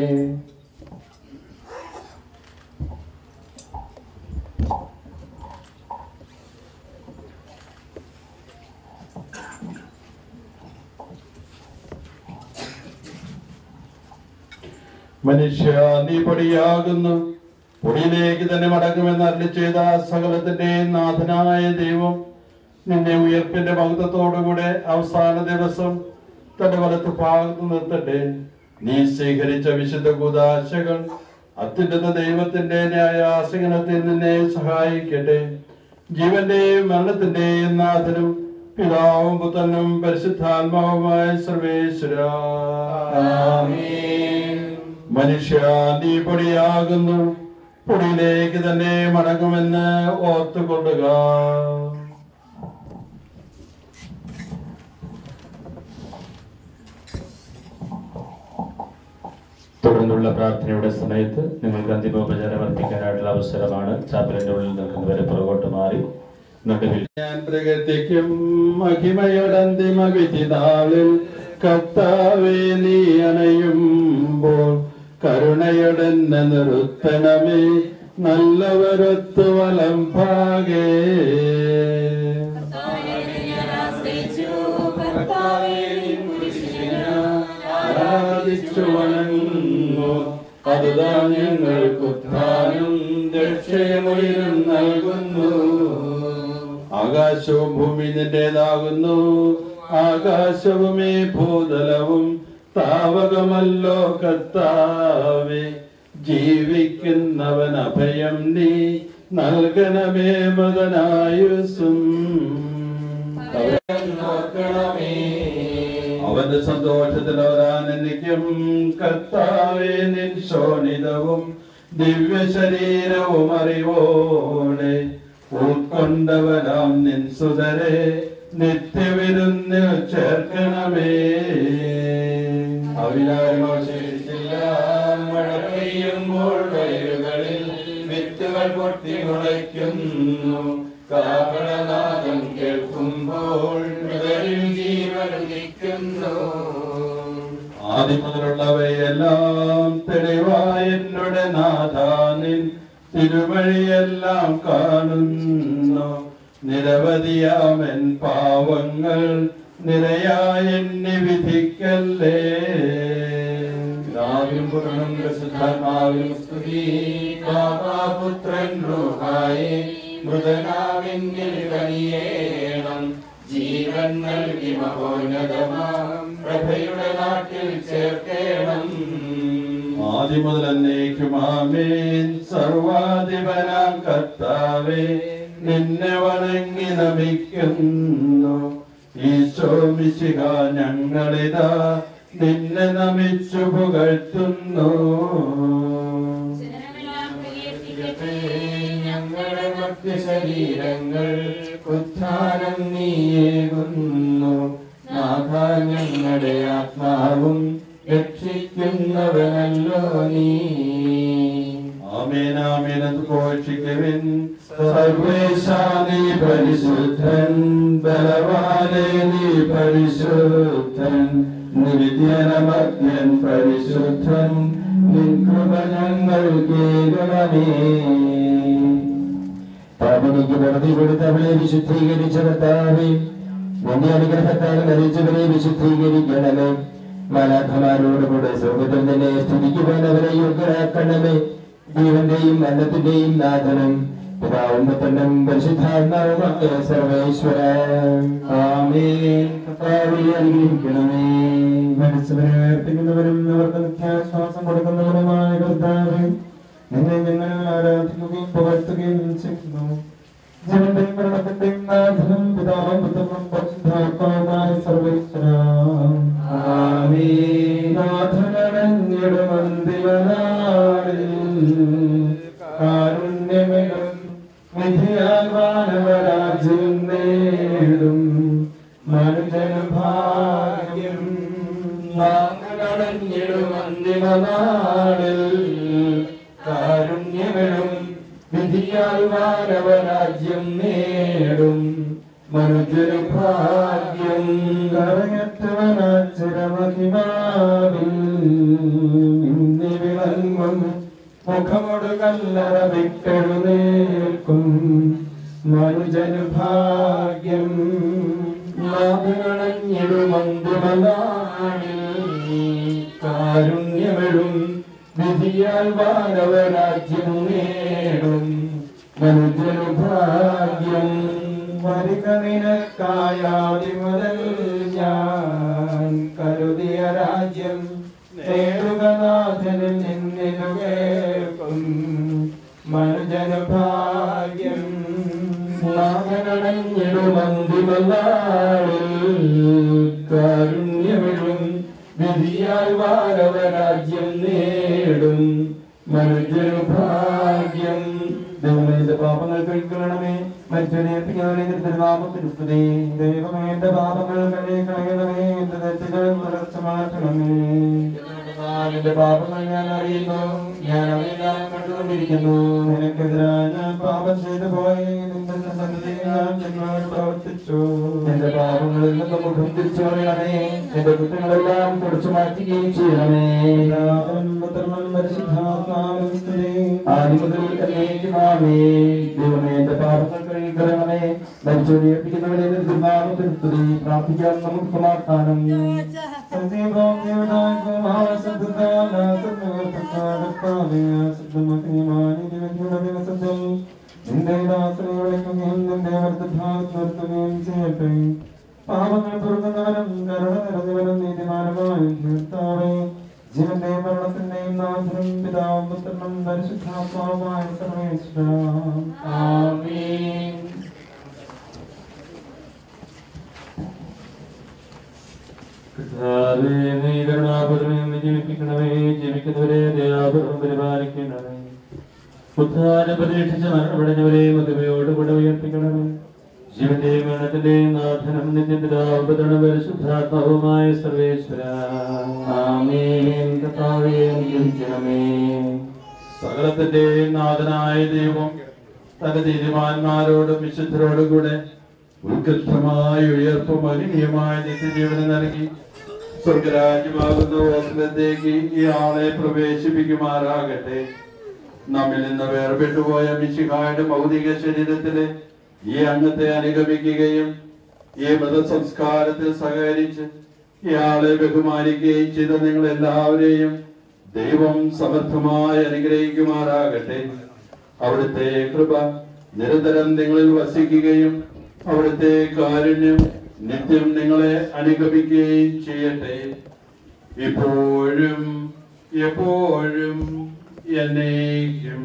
മനുഷ്യ നീ പൊടിയാകുന്നു പൊടിയിലേക്ക് തന്നെ മടങ്ങുമെന്ന് അരളി ചെയ്ത സകലത്തിന്റെ നാഥനായ ദൈവം നിന്നെ ഉയർപ്പിന്റെ മഹത്വത്തോടുകൂടെ അവസാന ദിവസം തന്റെ വലത്ത് ഭാഗത്ത് നിർത്തട്ടെ നീ സ്വീകരിച്ച വിശുദ്ധ കൂതാശകൾ അത്യുന്നത ദൈവത്തിന്റെ ന്യായാസനത്തിൽ നിന്നെ സഹായിക്കട്ടെ ജീവന്റെയും മരണത്തിന്റെയും നാഥനും പിതാവും പുത്രനും പരിശുദ്ധാത്മാവുമായ സർവേശ്വര മനുഷ്യ നീ പൊടിയാകുന്നു പൊടിയിലേക്ക് തന്നെ മടങ്ങുമെന്ന് ഓർത്തുകൊള്ളുക തുടർന്നുള്ള പ്രാർത്ഥനയുടെ സമയത്ത് നിങ്ങൾക്ക് അന്തിമോപചാരം അർപ്പിക്കാനായിട്ടുള്ള അവസരമാണ് ചാപ്പലിന്റെ ഉള്ളിൽ നിൽക്കുന്നവരെ പുറകോട്ട് മാറി നടുവിൽ ഞാൻ പ്രകൃതിക്കും മഹിമയുടെ അന്തിമ വിധി നാളിൽ കർത്താവേ നീ അണയുമ്പോൾ കരുണയുടെ നിർത്തണമേ നല്ലവരൊത്തു വലം ഭാഗേ ആരാധിച്ചു വണങ്ങുന്നു അതുതാൻ ഞങ്ങൾക്ക് ഉത്ഥാനം രക്ഷയമുയരും നൽകുന്നു ആകാശവും ഭൂമി നിന്റേതാകുന്നു ആകാശവുമേ ഭൂതലവും താവകമല്ലോ കർത്താവേ ജീവിക്കുന്നവൻ അഭയം നീ നൽകണമേ മകനായുസും അവന്റെ സന്തോഷത്തിൽ അവരാനന്ദിക്കും കർത്താവേ നിൻ ശോണിതവും ദിവ്യ ശരീരവും അറിവോടെ ഉൾക്കൊണ്ടവനാം നിൻ സുതരെ നിത്യവിരുന്നിൽ ചേർക്കണമേ അവിലാരമോ ശേഷിച്ചില്ല മഴ പെയ്യുമ്പോൾ വയലുകളിൽ വിത്തുകൾ പൊട്ടി മുളയ്ക്കുന്നു കാഹളനാദം ആദ്യം മുതലുള്ളവയെല്ലാം തെളിവായ എന്നോട് നാഥാനിൻ തിരുവഴിയെല്ലാം കാണുന്നു നിരവധിയാമൻ പാവങ്ങൾ നിരയായ എന്നെ വിധിക്കല്ലേ പിതാവിനും പുത്രനും പരിശുദ്ധാത്മാവിനും സ്തുതി ബാബാപുത്രൻ റൂഹായേ മൃതനാവിന്നിൽ കനിയേണം ജീവൻ നൽകി മഹോന്നതമാം പ്രഭയുടെ നാട്ടിൽ ചേർക്കേണം ആദ്യം മുതൽ എന്നേക്കുമാമേൻ സർവാധിപനാം കർത്താവേ നിന്നെ വണങ്ങി നമിക്കുന്നു ഈശോ മിശിഹ ഞങ്ങളിതാ നിന്നെ നമിച്ചു പുകഴ്ത്തുന്നു ഞങ്ങളുടെ മധ്യശരീരങ്ങൾ ഉത്ഥാനം നീയേകുന്നു നാഥ ഞങ്ങളുടെ ആത്മാവും രക്ഷിക്കുന്നവനല്ലോ നീ ആമേനാമേനത് ഘോഷിക്കുവിൻ സർവേശാനി പരിശുദ്ധൻ ബലവാനെ നീ പരിശുദ്ധൻ നിവിദ്യനമഗ്യൻ പരിശുദ്ധൻ നിൻ കൃപ ഞങ്ങൾ കേൾക്കണമേ പാപനിക്ക് വെറുതെ കൊടുത്തവളെ വിശുദ്ധീകരിച്ച കർത്താവേ നിന്റെ അനുഗ്രഹത്താൽ മരിച്ചവരെ വിശുദ്ധീകരിക്കണമേ മാലാഖമാരോടുകൂടെ സ്വർഗത്തിൽ നിന്നെ സ്തുതിക്കുവാനവരെ യോഗ്യരാക്കണമേ ജീവന്റെയും മരണത്തിന്റെയും നാഥനും പിതാവും പുത്രനും പരിശുദ്ധാത്മാവുമായ സർവേശ്വര ആമേൻ കർത്താവേ അനുഗ്രഹിക്കണമേ മരിച്ചവരെ ഉയർപ്പിക്കുന്നവരും അവർക്ക് നിത്യാശ്വാസം കൊടുക്കുന്നവരുമായ കർത്താവേ നിന്നെ ഞങ്ങൾ ആരാധിക്കുകയും പുകഴ്ത്തുകയും ചെയ്യുന്നു ജീവന്റെയും മരണത്തിന്റെയും നാഥനും പിതാവും പുത്രനും പരിശുദ്ധാത്മാവുമായ സർവേശ്വര നാഥനടഞ്ഞിടും അന്തിമനാളിൽ കാരുണ്യമിടും വിധിയാൽ മാനവരാജ്യം നേടും മനുജനും ഭാഗ്യം നാഥനടഞ്ഞിടും അന്തിമനാളിൽ കാരുണ്യമിടും വിധിയാൽ മാനവരാജ്യം നേടും മനുജനു ഭാഗ്യം കറങ്ങറ്റവനാച്ചിരമഹിമാവിൽ ഇന്നി വിളങ്ങും മുഖമൊടു കല്ലറ വിട്ടെഴുന്നേൽക്കും മനുജനു ഭാഗ്യം നാഥനടഞ്ഞിടുമന്തിമനാളിൽ കാരുണ്യമെഴും വിധിയാൽ മാനവരാജ്യം നേടും മനുജനു ഭാഗ്യം വരിക നിനക്കായാതി മുതൽ ഞാൻ കരുതിയ രാജ്യം നേടുക നാഥനും നിന്നിനു കേൾക്കും മനുജനു ഭാഗ്യം നാഗനടഞ്ഞിടുമന്തിമനാളിൽ കാരുണ്യമിടും വിധിയാൽ മാനവരാജ്യം നേടും മനുജനു ഭാഗ്യം ദൈവമേ എന്റെ പാപങ്ങൾ കഴിക്കണമേ മരിച്ചവനെ തിരുനാമത്തിരുത്തതേ ദൈവമേ എന്റെ പാപങ്ങൾ കഴിക്കണമേ എന്റെ തെറ്റുകൾ തുടർച്ച മാറ്റണമേ എന്റെ പാപങ്ങൾ ഞാൻ അറിയുന്നു ഞാൻ അവയെല്ലാം കണ്ടുകൊണ്ടിരിക്കുന്നു നിനക്കെതിരായി ഞാൻ പാപം ചെയ്തു പോയി നിന്റെ സന്നിധിയിൽ ഞാൻ ജന്മങ്ങൾ പ്രവർത്തിച്ചു എന്റെ പാപങ്ങളിൽ നിന്ന് മുഖം തിരിച്ചു പറയണമേ എന്റെ കുറ്റങ്ങളെല്ലാം തുടച്ചു മാറ്റുകയും ചെയ്യണമേ ആദ്യം മുതൽ എന്നേക്കുമാമേ ദൈവമേ എന്റെ പാപങ്ങൾ കഴുകിക്കളയണമേ മരിച്ചൊരിയപ്പിക്കുന്നവരെ നിർദ്ദിമാമത്തിൽ സ്തുതി പ്രാർത്ഥിക്കാൻ നമുക്ക് സമാധാനം സജീവം ദേവതാകുമാർ സദ്ദാന സദ്ദാനപ്പാവേ സദ്ദമഗ്നിമാനി ദിവ്യയുടെ ദിവസത്തിൽ നിന്റെ ദാസനെ വിളിക്കുകയും നിന്റെ വർദ്ധഭാഗത്ത് നിർത്തുകയും ചെയ്യട്ടെ പാപങ്ങൾ പൊറുക്കുന്നവനും കരുണ നിറഞ്ഞവനും നീതിമാനുമായും തീർത്താവേ ജീവന്റെയും മരണത്തിന്റെയും നാഥനും പിതാവും പുത്രനും പരിശുദ്ധാത്മാവുമായ സർവേശ്വര ആമേൻ കർത്താവേ, നീ കരുണാപൂർവ്വം എന്നെ ജീവിപ്പിക്കണമേ ജീവിക്കുന്നവരെ ദയാപൂർവ്വം പരിപാലിക്കണമേ ഉദ്ധാന പ്രതീക്ഷിച്ച മരണമടഞ്ഞവരെ മധുമയോടുകൂടെ ഉയർപ്പിക്കണമേ ജീവന്റെയും മരണത്തിന്റെയും നാഥനം നിത്യപിതാപതണം പരിശുദ്ധാത്മാവുമായ സർവേശ്വര ആമേൻ കർത്താവേ അനുഗ്രഹിക്കണമേ സകലത്തിന്റെയും നാഥനായ ദൈവം തന്റെ നീതിമാന്മാരോടും വിശുദ്ധരോടും കൂടെ ഉത്കൃഷ്ടമായ ഉയർപ്പ് മഹിമീയമായ നിത്യജീവനം നൽകി സ്വർഗരാജ്യമാകുന്ന വസ്ത്രത്തേക്ക് ഈ ആളെ പ്രവേശിപ്പിക്കുമാറാകട്ടെ നമ്മിൽ നിന്ന് വേർപെട്ടുപോയ മിശിഹായുടെ ഭൗതിക ശരീരത്തിലെ ഈ അംഗത്തെ അനുഗമിക്കുകയും ഈ മതസംസ്കാരത്തിൽ സഹകരിച്ച് ഇയാളെ ബഹുമാനിക്കുകയും ചെയ്ത നിങ്ങൾ എല്ലാവരെയും ദൈവം സമർത്ഥമായി അനുഗ്രഹിക്കുമാറാകട്ടെ അവിടുത്തെ കൃപ നിരന്തരം നിങ്ങളിൽ വസിക്കുകയും അവിടുത്തെ കാരുണ്യം നിത്യം നിങ്ങളെ അനുഗമിക്കുകയും ചെയ്യട്ടെ ഇപ്പോഴും എപ്പോഴും എന്നേക്കും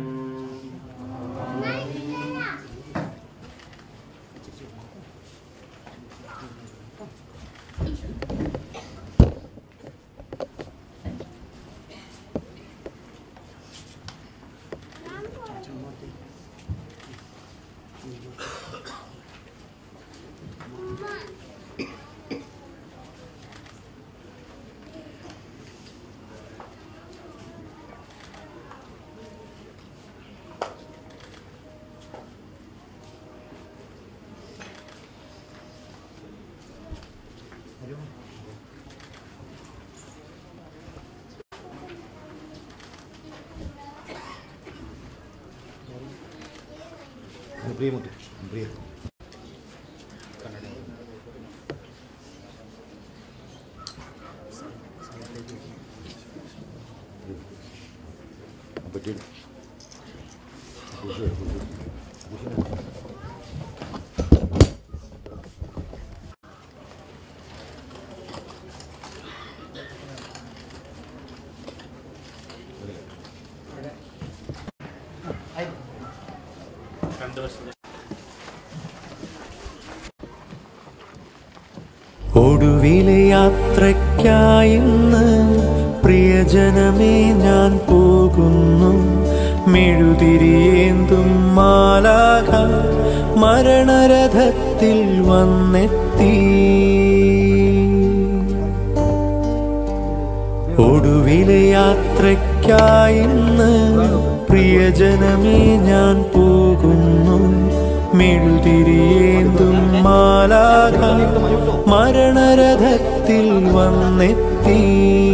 പ്രിയമുട്ടി പ്രിയ പറ്റി ഒടുവിലെ യാത്രയ്ക്കായിന്ന് പ്രിയജനമേ ഞാൻ പോകുന്നു മെഴുതിരിയേന്തും മാലാക മരണരഥത്തിൽ വന്നെത്തി ഒടുവിലെ യാത്രയ്ക്കായിന്ന് പ്രിയജനമേ ഞാൻ പോകുന്നു മെഴുതിരിയേന്തും മാലാക മരണരഥത്തിൽ വന്നെത്തി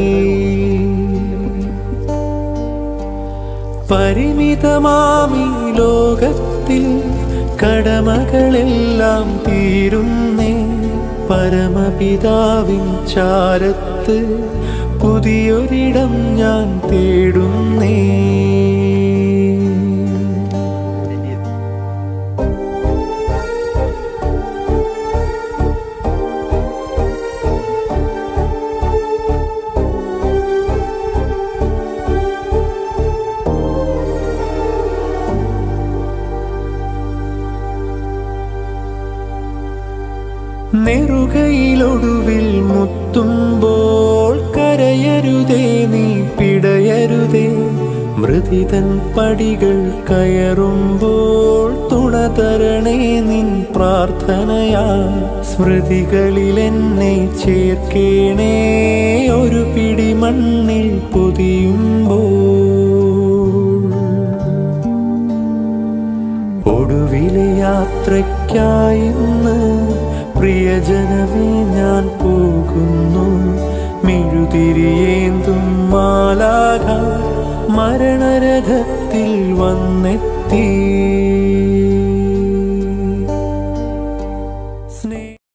പരിമിതമാമി ലോകത്തിൽ കടമകളെല്ലാം തീരുന്നേ പരമപിതാവിൻ ചാരത്ത് പുതിയൊരിടം ഞാൻ തേടുന്നേ നെറുകയിലൊടുവിൽ മുത്തുമ്പോൾ കരയരുതേ നീ പിടയരുതേ മൃതിതൻ പടികൾ കയറുമ്പോൾ തുണ തരണേ നിൻ പ്രാർത്ഥനയാ സ്മൃതികളിൽ എന്നെ ചേർക്കേണേ ഒരു പിടി മണ്ണിൽ പൊതിയുമ്പോൾ ഒടുവിലെ യാത്രയ്ക്കായിന്ന് പ്രിയജനമേ ഞാൻ പോകുന്നു മെഴുതിരിയേന്തും മാലാക മരണരഥത്തിൽ വന്നെത്തി